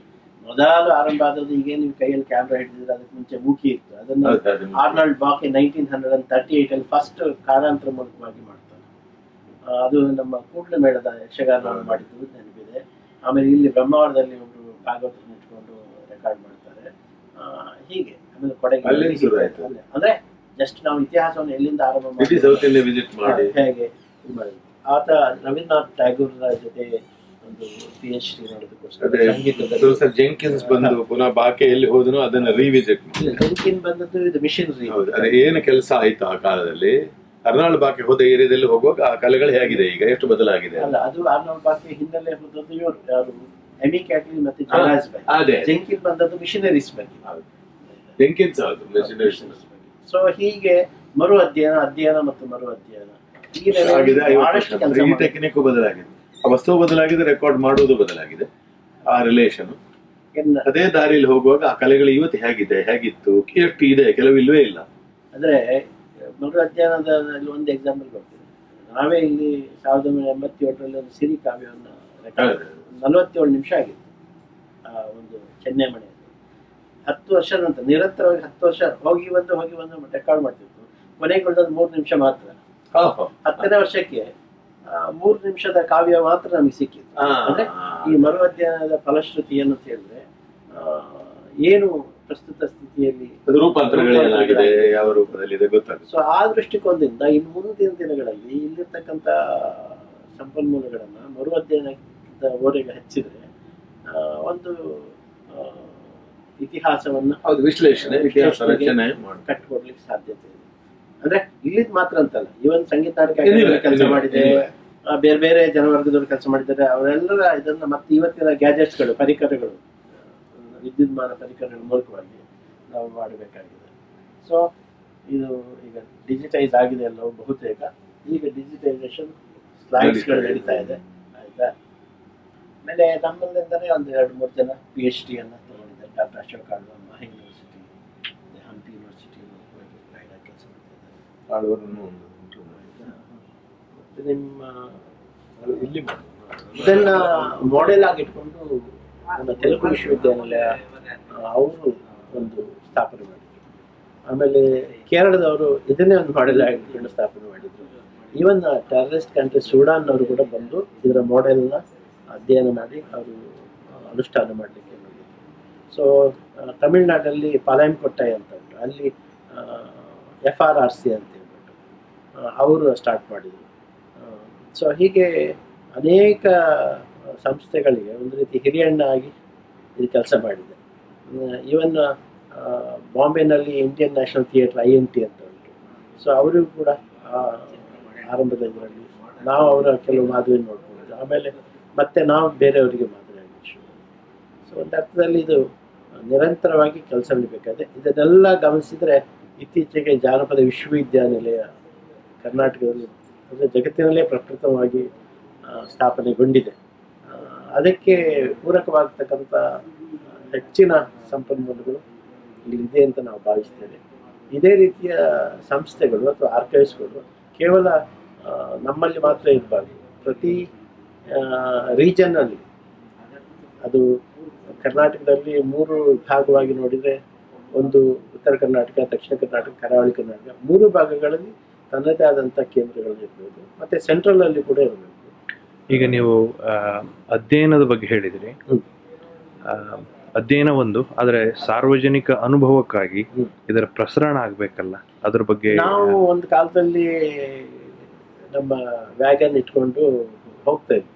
ಮೊದಲು ಆರಂಭ ಆದದ್ದು ಈಗ ನೀವು ಕೈಯಲ್ಲಿ ಕ್ಯಾಮ್ರಾ ಹಿಡಿದಿದ್ರೆ ಅದಕ್ಕೆ ಮುಂಚೆ ಮೂಕಿ ಇತ್ತು ಅದನ್ನ ಹೌದು, ಅದು ಮೂಕಿ. Arnold Bake nineteen hundred and thirty eight ಅಲ್ಲಿ ಫಸ್ಟ್ ಕಾರಾಂತರ ಮೂಲಕವಾಗಿ ಮಾಡ್ತಾರೆ ಆ, ಅದು ನಮ್ಮ ಕೂಡ್ಲ ಮೇಳದ ಯಕ್ಷಗಾನ ಮಾಡಿದ್ದು ನೆನಪಿದೆ ಆಮೇಲೆ ಇಲ್ಲಿ ಬ್ರಹ್ಮಾವರದಲ್ಲಿ ಒಬ್ರು ಭಾಗವತರನ್ನ ಇಟ್ಕೊಂಡು ರೆಕಾರ್ಡ್ ಮಾಡ್ತಾರೆ ಆ, ಹೀಗೆ ಆಮೇಲೆ ಕೊಡೆಗೆ ಅಲ್ಲಿಂದ ಶುರು ಆಯ್ತು. ಅಲ್ಲೇ. ಅಂದ್ರೆ ಜಸ್ಟ್ ನಾವು ಇತಿಹಾಸವನ್ನು ಎಲ್ಲಿಂದ ಆರಂಭ ಇಡೀ ಮಾಡಿದ್ವಿ? ಸೌತ್ ಇಂಡಿಯಾ ವಿಸಿಟ್ ಮಾಡಿ ಹೇಗೆ ಇದು ಮಾಡಿದ್ವಿ ಆತ ರವೀಂದ್ರನಾಥ್ ಟ್ಯಾಗೂರ್ರ ಜೊತೆ ಒಂದು ಪಿ ಎಚ್ ಡಿ ಮಾಡೋದಕ್ಕೋಸ್ಕರ ಅದೇ ಸಂಗೀತದಲ್ಲಿ ಪ್ರೊಫೆಸರ್ ಜೆಂಕಿನ್ಸ್ ಬಂದು ಪುನಃ ಬಾಕಿ ಎಲ್ಲಿ ಹೋದನು ಅದನ್ನ ರಿವಿಸಿಟ್ ಇಲ್ಲ, ಜೆನ್ಕಿನ್ ಬಂದದ್ದು ಇದು ಮಿಷನರಿ ಹೌದು ಅದೇ ಏನು ಕೆಲಸ ಆಯ್ತು ಆ ಕಾಲದಲ್ಲಿ ಕರ್ನಾಳು ಬಾಕಿ ಹೋದ ಏರಿಯಾದಲ್ಲಿ ಹೋಗುವಾಗ ಆ ಕಲೆಗಳು ಹೇಗಿದೆ ಈಗ ಎಷ್ಟು ಬದಲಾಗಿದೆ ಅಲ್ಲ ಅದು ಆರ್ನೋಲ್ಡ್ ಬಾಕಿ ಹಿನ್ನೆಲೆ ಹೋದದ್ದು ಇವರು ಯಾರು ಎಮಿ ಕ್ಯಾಟ್ಲಿ ಮತ್ತೆ ಜೊನಾಸ್ ಬಗ್ಗೆ ಅದೇ ಜೆಂಕಿನ್ ಬಂದದ್ದು ಮಿಷನರೀಸ್ ಬಗ್ಗೆ ಜೆಂಕಿನ್ಸ್ ಹೌದು ಮೆಷಿನೇಷನ್ ಸೊ ಹೀಗೆ ಮರು ಅಧ್ಯಯನ ಅಧ್ಯಯನ ಮತ್ತು ಮರು ಅಧ್ಯಯನ ಈ ಆಗಿದೆ ನೆಲೆಯಲ್ಲಿ ಬಹಳಷ್ಟು ಕೆಲಸ ಈ ಟೆಕ್ನಿಕ್ ಬದಲಾಗಿದೆ ಆ ವಸ್ತು ಬದಲಾಗಿದೆ ರೆಕಾರ್ಡ್ ಮಾಡುವುದು ಬದಲಾಗಿದೆ ಆ ರಿಲೇಷನ್ ಅದೇ ದಾರಿಯಲ್ಲಿ ಹೋಗುವಾಗ ಆ ಕಲೆಗಳು ಇವತ್ತು ಹೇಗಿದೆ ಹೇಗಿತ್ತು ಎಷ್ಟು ಇದೆ ಕೆಲವು ಇಲ್ವೇ ಇಲ್ಲ ಅಂದ್ರೆ ಮರು ಅಧ್ಯಯನದಲ್ಲಿ ಒಂದು ಎಕ್ಸಾಂಪಲ್ ಕೊಡ್ತೀನಿ ನಾವೇ ಇಲ್ಲಿ ಸಾವಿರದ ಒಂಬೈನೂರ ಎಂಬತ್ತೇಳರಲ್ಲಿ ಒಂದು ಸಿರಿ ಕಾವ್ಯವನ್ನು ರೆಕಾರ್ಡ್ ಹೌದು. ನಲವತ್ತೇಳು ನಿಮಿಷ ಆಗಿತ್ತು ಆ ಒಂದು ಚೆನ್ನೈ ಮನೆ ಹತ್ತು ವರ್ಷ ನಂತರ ನಿರಂತರವಾಗಿ ಹತ್ತು ವರ್ಷ ಹೋಗಿ ಬಂದು ಹೋಗಿ ಬಂದು ರೆಕಾರ್ಡ್ ಮಾಡ್ತಿತ್ತು ಕೊನೆಗೆ ಉಳಿದದ್ದು ಮೂರು ನಿಮಿಷ ಮಾತ್ರ ಹತ್ತನೇ ವರ್ಷಕ್ಕೆ ಆ, ಮೂರು ನಿಮಿಷದ ಕಾವ್ಯ ಮಾತ್ರ ನಮಗೆ ಸಿಕ್ಕಿತ್ತು ಆ, ಅಂದ್ರೆ ಈ ಮರು ಅಧ್ಯಯನದ ಫಲಶ್ರುತಿ ಏನಂತ ಹೇಳಿದ್ರೆ ಆ, ಏನು ಪ್ರಸ್ತುತ ಸ್ಥಿತಿಯಲ್ಲಿ ಅದು ರೂಪಾಂತರಗಳು ಏನಾಗಿದೆ ಯಾವ ರೂಪದಲ್ಲಿ ಇದೆ ಗೊತ್ತಾಗುತ್ತೆ ಸೊ ಆ ದೃಷ್ಟಿಕೋನದಿಂದ ಇನ್ನು ಮುಂದಿನ ದಿನಗಳಲ್ಲಿ ಇಲ್ಲಿರ್ತಕ್ಕಂಥ ಸಂಪನ್ಮೂಲಗಳನ್ನ ಮರು ಅಧ್ಯಯನದ ಓರೆಗೆ ಹಚ್ಚಿದ್ರೆ ಆ, ಒಂದು ಆ, ಇತಿಹಾಸವನ್ನ ಹೌದು ವಿಶ್ಲೇಷಣೆ ಇತಿಹಾಸ ರಚನೆ ಮಾಡಿ ಕಟ್ಟಿಕೊಡ್ಲಿಕ್ಕೆ ಸಾಧ್ಯತೆ ಇದೆ ಅಂದ್ರೆ ಇಲ್ಲಿದ್ ಮಾತ್ರ ಅಂತಲ್ಲ ಇವನ್ ಸಂಗೀತ ನಾಟಕ ಎಲ್ಲಿವೆ, ಕೆಲಸ ಎಲ್ಲಿವೆ, ಮಾಡಿದೆ ಎಲ್ಲಿವೆ. ಆ, ಬೇರೆ ಬೇರೆ ಜನವರ್ಗದವರು ಕೆಲಸ ಮಾಡಿದ್ದಾರೆ ಅವರೆಲ್ಲರ ಇದನ್ನ ಮತ್ತೆ ಇವತ್ತಿನ ಗ್ಯಾಜೆಟ್ಸ್ಗಳು ಪರಿಕರಗಳು ಆ, ವಿದ್ಯುನ್ಮಾನ ಪರಿಕರಗಳ ಮೂಲಕವಾಗಿ ನಾವು ಮಾಡಬೇಕಾಗಿದೆ ಸೊ ಇದು ಈಗ ಡಿಜಿಟೈಸ್ ಆಗಿದೆ ಎಲ್ಲವೂ ಬಹುತೇಕ ಈಗ ಡಿಜಿಟೈಸೇಷನ್ ಸ್ಲೈಡ್ಸ್ಗಳು ನಡೀತಾ ಇದೆ ಆಯ್ತಾ ಆಮೇಲೆ ನಮ್ಮಲ್ಲಿಂದಲೇ ಒಂದು ಎರಡು ಮೂರು ಜನ ಪಿ ಎಚ್ ಡಿ ಅನ್ನ ತಗೊಂಡಿದ್ದಾರೆ ಡಾಕ್ಟರ್ ಅಶೋಕ್ ಆಳ್ವ ಮಹಾ ಯೂನಿವರ್ಸಿಟಿ ಹಂಪಿ ಯೂನಿವರ್ಸಿಟಿ ಕೆಲಸ ಮಾಡ್ತಿದ್ದಾರೆ ಆಳುವರನ್ನು ಒಂದು improve ಮಾಡಿ. ಮತ್ತೆ ನಿಮ್ಮ ಅದು ಇಲ್ಲಿ ಮಾಡಿ. ಇದನ್ನ ಮಾಡೆಲ್ ಆಗಿ ಇಟ್ಕೊಂಡು ನಮ್ಮ ತೆಲುಗು ವಿಶ್ವವಿದ್ಯಾನಿಲಯ ಅವರು ಒಂದು ಸ್ಥಾಪನೆ ಮಾಡಿದ್ರು ಆಮೇಲೆ ಕೇರಳದವರು ಇದನ್ನೇ ಒಂದು ಮಾಡೆಲ್ ಆಗಿ ಇಟ್ಕೊಂಡು ಸ್ಥಾಪನೆ ಮಾಡಿದ್ರು ಈವನ್ ಟೆರರಿಸ್ಟ್ ಕಂಟ್ರಿ ಸುಡಾನ್ ಅವರು ಕೂಡ ಬಂದು ಇದರ ಮಾಡೆಲ್ನ ಅಧ್ಯಯನ ಮಾಡಿ ಅವರು ಅನುಷ್ಠಾನ ಮಾಡಲಿಕ್ಕೆ ನೋಡಿದ್ರು ಸೊ ತಮಿಳ್ನಾಡಲ್ಲಿ ಪಾಲಾಯಂಕೊಟ್ಟೈ ಅಂತ ಉಂಟು ಅಲ್ಲಿ ಎಫ್ ಆರ್ ಆರ್ ಸಿ ಅಂತ ಹೇಳ್ಬಿಟ್ಟು ಅವರು ಸ್ಟಾರ್ಟ್ ಮಾಡಿದರು ಸೊ ಹೀಗೆ ಅನೇಕ ಸಂಸ್ಥೆಗಳಿಗೆ ಒಂದು ರೀತಿ ಹಿರಿಯಣ್ಣ ಆಗಿ ಇದು ಕೆಲಸ ಮಾಡಿದೆ ಈವನ್ ಬಾಂಬೆನಲ್ಲಿ Indian national theatre I N T ಅಂತ ಉಂಟು ಸೊ ಅವರಿಗೂ ಕೂಡ ಆ, ಆರಂಭದ ಇದರಲ್ಲಿ ನಾವು ಅವರ ಕೆಲವು ಮಾದರಿ ನೋಡ್ಬೋದು ಆಮೇಲೆ ಮತ್ತೆ ನಾವು ಬೇರೆಯವರಿಗೆ ಮಾದರಿ ಆಗಬೇಕು ಸೊ ಒಂದು ಅರ್ಥದಲ್ಲಿ ಇದು ನಿರಂತರವಾಗಿ ಕೆಲಸ ನಡೀಬೇಕಾದ್ರೆ ಇದನ್ನೆಲ್ಲ ಗಮನಿಸಿದರೆ ಇತ್ತೀಚೆಗೆ ಜಾನಪದ ವಿಶ್ವವಿದ್ಯಾನಿಲಯ ಕರ್ನಾಟಕದಲ್ಲಿ ಅಂದರೆ ಜಗತ್ತಿನಲ್ಲೇ ಪ್ರಪ್ರಥಮವಾಗಿ ಆ, ಸ್ಥಾಪನೆಗೊಂಡಿದೆ ಆ, ಅದಕ್ಕೆ ಪೂರಕವಾಗತಕ್ಕಂಥ ಹೆಚ್ಚಿನ ಸಂಪನ್ಮೂಲಗಳು ಇಲ್ಲಿದೆ ಅಂತ ನಾವು ಭಾವಿಸ್ತೇವೆ ಇದೇ ರೀತಿಯ ಸಂಸ್ಥೆಗಳು ಅಥವಾ ಆರ್ಕೈವ್ಸ್ಗಳು ಕೇವಲ ಆ, ನಮ್ಮಲ್ಲಿ ಮಾತ್ರ ಇರಬಾರ್ದು ಪ್ರತಿ ರೀಜನ್ನಲ್ಲಿ ಅದು ಕರ್ನಾಟಕದಲ್ಲಿ ಮೂರು ಭಾಗವಾಗಿ ನೋಡಿದರೆ ಒಂದು ಉತ್ತರ ಕರ್ನಾಟಕ ದಕ್ಷಿಣ ಕರ್ನಾಟಕ ಕರಾವಳಿ ಕರ್ನಾಟಕ ಮೂರು ಭಾಗಗಳಲ್ಲಿ ತನ್ನದೇ ಆದಂಥ ಕೇಂದ್ರಗಳು ಇರ್ಬೋದು ಮತ್ತು ಸೆಂಟ್ರಲಲ್ಲಿ ಕೂಡ ಇರಬೇಕು ಈಗ ನೀವು ಆ, ಅಧ್ಯಯನದ ಬಗ್ಗೆ ಹೇಳಿದ್ರಿ ಹ್ಮ್. ಆ, ಅಧ್ಯಯನ ಒಂದು ಆದರೆ ಸಾರ್ವಜನಿಕ ಅನುಭವಕ್ಕಾಗಿ ಹ್ಮ್. ಇದರ ಪ್ರಸರಣ ಆಗ್ಬೇಕಲ್ಲ ಅದ್ರ ಬಗ್ಗೆ ನಾವು ಒಂದು ಕಾಲದಲ್ಲಿ ನಮ್ಮ ವ್ಯಾಗನ್ ಇಟ್ಕೊಂಡು ಹೋಗ್ತಾ ಇದ್ವಿ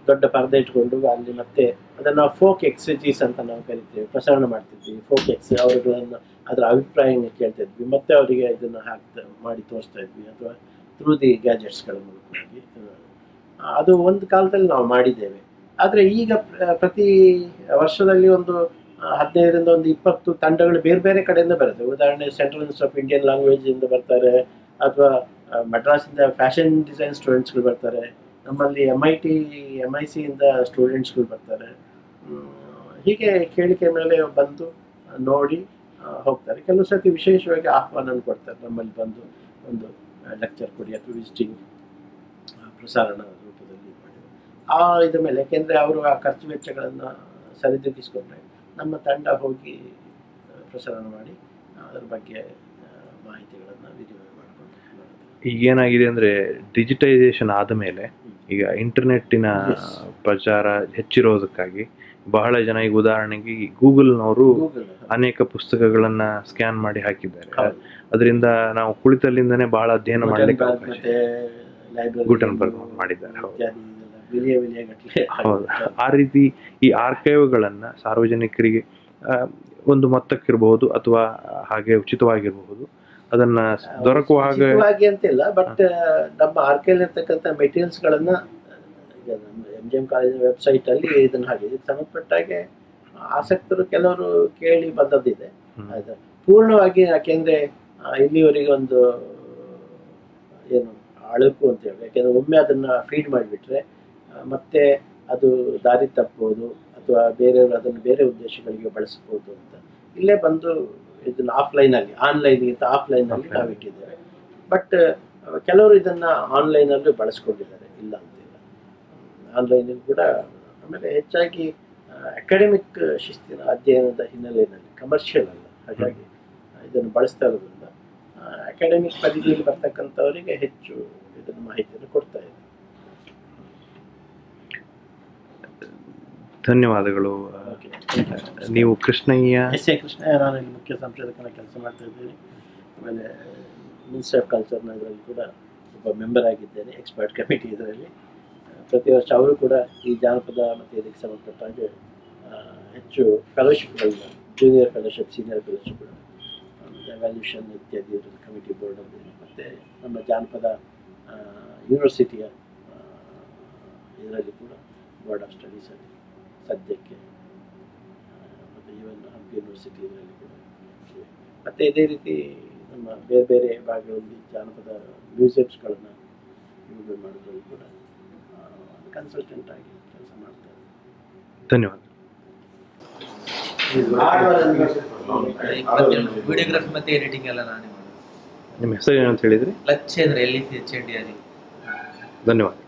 ದೊಡ್ಡ ಪರದೆ ಇಟ್ಕೊಂಡು ಅಲ್ಲಿ ಮತ್ತೆ ಅದನ್ನು ನಾವು ಫೋಕ್ ಎಕ್ಸಜೀಸ್ ಅಂತ ನಾವು ಕರಿತೇವೆ ಪ್ರಸರಣ ಮಾಡ್ತಿದ್ವಿ ಫೋಕ್ ಎಕ್ಸ್ ಅವರುಗಳನ್ನು ಅದರ ಅಭಿಪ್ರಾಯನ ಕೇಳ್ತಾ ಇದ್ವಿ ಮತ್ತೆ ಅವರಿಗೆ ಇದನ್ನು ಹಾಕ್ತಾ ಮಾಡಿ ತೋರಿಸ್ತಾ ಇದ್ವಿ ಅಥವಾ ಥ್ರೂ ದಿ ಗ್ಯಾಜೆಟ್ಸ್ಗಳ ಮೂಲಕವಾಗಿ ಆ, ಅದು ಒಂದು ಕಾಲದಲ್ಲಿ ನಾವು ಮಾಡಿದ್ದೇವೆ ಆದರೆ ಈಗ ಪ್ರ- ಪ್ರತಿ ವರ್ಷದಲ್ಲಿ ಒಂದು ಆ, ಹದಿನೈದರಿಂದ ಒಂದು ಇಪ್ಪತ್ತು ತಂಡಗಳು ಬೇರೆ ಬೇರೆ ಕಡೆಯಿಂದ ಬರುತ್ತೆ ಉದಾಹರಣೆ central institute of Indian language ಇಂದ ಬರ್ತಾರೆ ಅಥವಾ ಮಡ್ರಾಸಿಂದ ಫ್ಯಾಷನ್ ಡಿಸೈನ್ ಸ್ಟೂಡೆಂಟ್ಸ್ಗಳು ಬರ್ತಾರೆ ನಮ್ಮಲ್ಲಿ M I T M I ಸಿಯಿಂದ ಸ್ಟೂಡೆಂಟ್ಸ್ಗಳು ಬರ್ತಾರೆ ಹ್ಮ್, ಹೀಗೆ ಕೇಳಿಕೆ ಮೇಲೆ ಬಂದು ಆ, ನೋಡಿ ಆ, ಹೋಗ್ತಾರೆ ಕೆಲವು ಸರ್ತಿ ವಿಶೇಷವಾಗಿ ಆಹ್ವಾನ ಕೊಡ್ತಾರೆ ನಮ್ಮಲ್ಲಿ ಬಂದು ಒಂದು ಲೆಕ್ಚರ್ ಕೊಡಿ ಅಥವಾ ವಿಸಿಟಿಂಗ್ ಪ್ರಸಾರಣ ರೂಪದಲ್ಲಿ ಮಾಡಿ ಆ ಇದ್ರ ಮೇಲೆ ಯಾಕೆಂದರೆ ಅವರು ಆ ಖರ್ಚು ವೆಚ್ಚಗಳನ್ನು ಸರಿದೂಗಿಸ್ಕೊಂಡ್ರೆ ನಮ್ಮ ತಂಡ ಹೋಗಿ ಆ, ಪ್ರಸಾರಣ ಮಾಡಿ ಅದರ ಬಗ್ಗೆ ಆ, ಮಾಹಿತಿಗಳನ್ನು ವಿನಿಮಯ ಮಾಡಿಕೊಂಡು ಬರುತ್ತೆ. ಈಗ ಏನಾಗಿದೆ ಅಂದ್ರೆ ಡಿಜಿಟೈಸೇಷನ್ ಆದ ಮೇಲೆ ಈಗ ಇಂಟರ್ನೆಟ್ಟಿನ Yes. ಪ್ರಚಾರ ಹೆಚ್ಚಿರೋದಕ್ಕಾಗಿ ಬಹಳ ಜನ ಈಗ ಉದಾಹರಣೆಗೆ ಗೂಗಲ್ನವರು Google ಅನೇಕ ಪುಸ್ತಕಗಳನ್ನ ಸ್ಕ್ಯಾನ್ ಮಾಡಿ ಹಾಕಿದ್ದಾರೆ ಹೌದು. ಅದರಿಂದ ನಾವು ಕುಳಿತಲ್ಲಿಂದನೇ ಬಹಳ ಅಧ್ಯಯನ ಮಾಡ್ಲಿಕ್ಕೆ ಗುಟೆನ್ಬರ್ಗ್ ಅವಕಾಶ ಮತ್ತೆ ಲೈಬ್ರರಿ ಗುಟೆನ್ಬರ್ಗ್ ಮಾಡಿದ್ದಾರೆ, ಹೌದು. ಇತ್ಯಾದಿ ಇದೆಲ್ಲ ವಿಲಿಯ ವಿಲಿಯ ಗಟ್ಟಲೆ ಹೌದು ಆ ರೀತಿ ಈ ಆರ್ಕೈವ್ಗಳನ್ನ ಸಾರ್ವಜನಿಕರಿಗೆ ಆ, ಒಂದು ಮೊತ್ತಕ್ಕಿರಬಹುದು ಅಥವಾ ಹಾಗೆ ಉಚಿತವಾಗಿರಬಹುದು ಅದನ್ನ ದೊರಕುವ ಹಾಗೆ ಉಚಿತವಾಗಿ ಅಂತಿಲ್ಲ ಬಟ್ ನಮ್ಮ ಆರ್ಕೈಲ್ ಇರ್ತಕ್ಕಂಥ ಮೆಟೀರಿಯಲ್ಸ್ ಗಳನ್ನ ಈಗ ನಮ್ಮ M G M college website ಅಲ್ಲಿ ಇದನ್ನ ಹಾಗೆ ಇದಕ್ಕೆ ಸಂಬಂಧಪಟ್ಟ ಹಾಗೆ ಆಸಕ್ತರು ಕೆಲವರು ಕೇಳಿ ಬಂದದ್ದಿದೆ ಹ್ಮ್. ಆಯ್ತಾ ಪೂರ್ಣವಾಗಿ ಯಾಕೆಂದ್ರೆ ಆ, ಇಲ್ಲಿವರೆಗೆ ಒಂದು ಏನು ಅಳುಕು ಅಂತ ಹೇಳಿ ಯಾಕೆಂದ್ರೆ ಒಮ್ಮೆ ಅದನ್ನ ಫೀಡ್ ಮಾಡಿಬಿಟ್ರೆ ಮತ್ತೆ ಅದು ದಾರಿ ತಪ್ಪಬಹುದು ಅಥವಾ ಬೇರೆಯವರು ಅದನ್ನು ಬೇರೆ ಉದ್ದೇಶಗಳಿಗೆ ಬಳಸಬಹುದು ಅಂತ ಇಲ್ಲೇ ಬಂದು ಇದನ್ನ ಆಫ್ಲೈನ್ ಅಲ್ಲಿ ಆನ್ಲೈನ್ ಗಿಂತ ಆಫ್ಲೈನ್ ಅಲ್ಲಿ Offline. ನಾವು ಇಟ್ಟಿದ್ದೇವೆ ಬಟ್ ಕೆಲವರು ಇದನ್ನ ಆನ್ಲೈನ್ ಅಲ್ಲೂ ಬಳಸ್ಕೊಂಡಿದ್ದಾರೆ ಇಲ್ಲ ಅಂತಿಲ್ಲ ಆನ್ಲೈನ್ ಕೂಡ ಆಮೇಲೆ ಹೆಚ್ಚಾಗಿ ಅಕಾಡೆಮಿಕ್ ಶಿಸ್ತಿನ ಅಧ್ಯಯನದ ಹಿನ್ನೆಲೆಯಲ್ಲಿ ಕಮರ್ಷಿಯಲ್ ಅಲ್ಲ ಹಾಗಾಗಿ ಇದನ್ನು ಬಳಸ್ತಾ ಇರೋದ್ರಿಂದ ಅಕಾಡೆಮಿಕ್ ಪರಿಧಿಯಲ್ಲಿ ಬರ್ತಕ್ಕಂಥವರಿಗೆ ಹೆಚ್ಚು ಇದನ್ನು ಮಾಹಿತಿಯನ್ನು ಕೊಡ್ತಾ ಇದೆ ಧನ್ಯವಾದಗಳು ಓಕೆ ನೀವು ಕೃಷ್ಣಯ್ಯ ಎಸ್ ಎ ಕೃಷ್ಣ ನಾನು ಇಲ್ಲಿ ಮುಖ್ಯ ಸಂಶೋಧಕನ ಕೆಲಸ ಮಾಡ್ತಾ ಇದ್ದೇನೆ ಆಮೇಲೆ ಮಿನಿಸ್ಟ್ರಿ ಆಫ್ ಕಲ್ಚರ್ನ ಇದರಲ್ಲಿ ಕೂಡ ಒಬ್ಬ ಮೆಂಬರ್ ಆಗಿದ್ದೇನೆ ಎಕ್ಸ್ಪರ್ಟ್ ಕಮಿಟಿ ಇದರಲ್ಲಿ ಪ್ರತಿ ವರ್ಷ ಅವರು ಕೂಡ ಈ ಜಾನಪದ ಮತ್ತು ಇದಕ್ಕೆ ಸಂಬಂಧಪಟ್ಟ ಹಾಗೆ ಆ, ಹೆಚ್ಚು ಫೆಲೋಶಿಪ್ಗಳನ್ನ junior fellowship senior fellowship evaluation ಇತ್ಯಾದಿ ಕಮಿಟಿ ಬೋರ್ಡಲ್ಲಿ ಮತ್ತು ನಮ್ಮ ಜಾನಪದ ಯೂನಿವರ್ಸಿಟಿಯ ಇದರಲ್ಲಿ ಕೂಡ ಬೋರ್ಡ್ ಆಫ್ ಸ್ಟಡೀಸಲ್ಲಿ ಸದ್ಯಕ್ಕೆ ಮತ್ತು ಈವನ್ ಹಂಪಿ ಯೂನಿವರ್ಸಿಟಿ ಇದರಲ್ಲಿ ಕೂಡ ಇವೆ. ಮತ್ತೆ ಇದೇ ರೀತಿ ನಮ್ಮ ಬೇರೆ ಬೇರೆ ಭಾಗಗಳಲ್ಲಿ ಜಾನಪದ ಮ್ಯೂಸಿಯಮ್ಸ್ಗಳನ್ನು ಯೂಸ್ ಮಾಡೋದ್ರಲ್ಲಿ ಕೂಡ ಕನ್ಸಲ್ಟೆಂಟ್ ಆಗಿ ಕೆಲಸ ಮಾಡ್ತಾರೆ ಧನ್ಯವಾದ ವಿಡಿಯೋಗ್ರಫಿ ಮತ್ತೆ ಎಡಿಟಿಂಗ್ ಎಲ್ಲ ನಾನೇ ಮಾಡೋದು ನಿಮ್ಮ ಹೆಸರು ಏನು ಅಂತ ಹೇಳಿದ್ರಿ ಲಕ್ಷೇಂದ್ರ ಎಲ್ಲಿ ಎಚ್ ಎನ್ ಡಿ ಆರ್ ಧನ್ಯವಾದ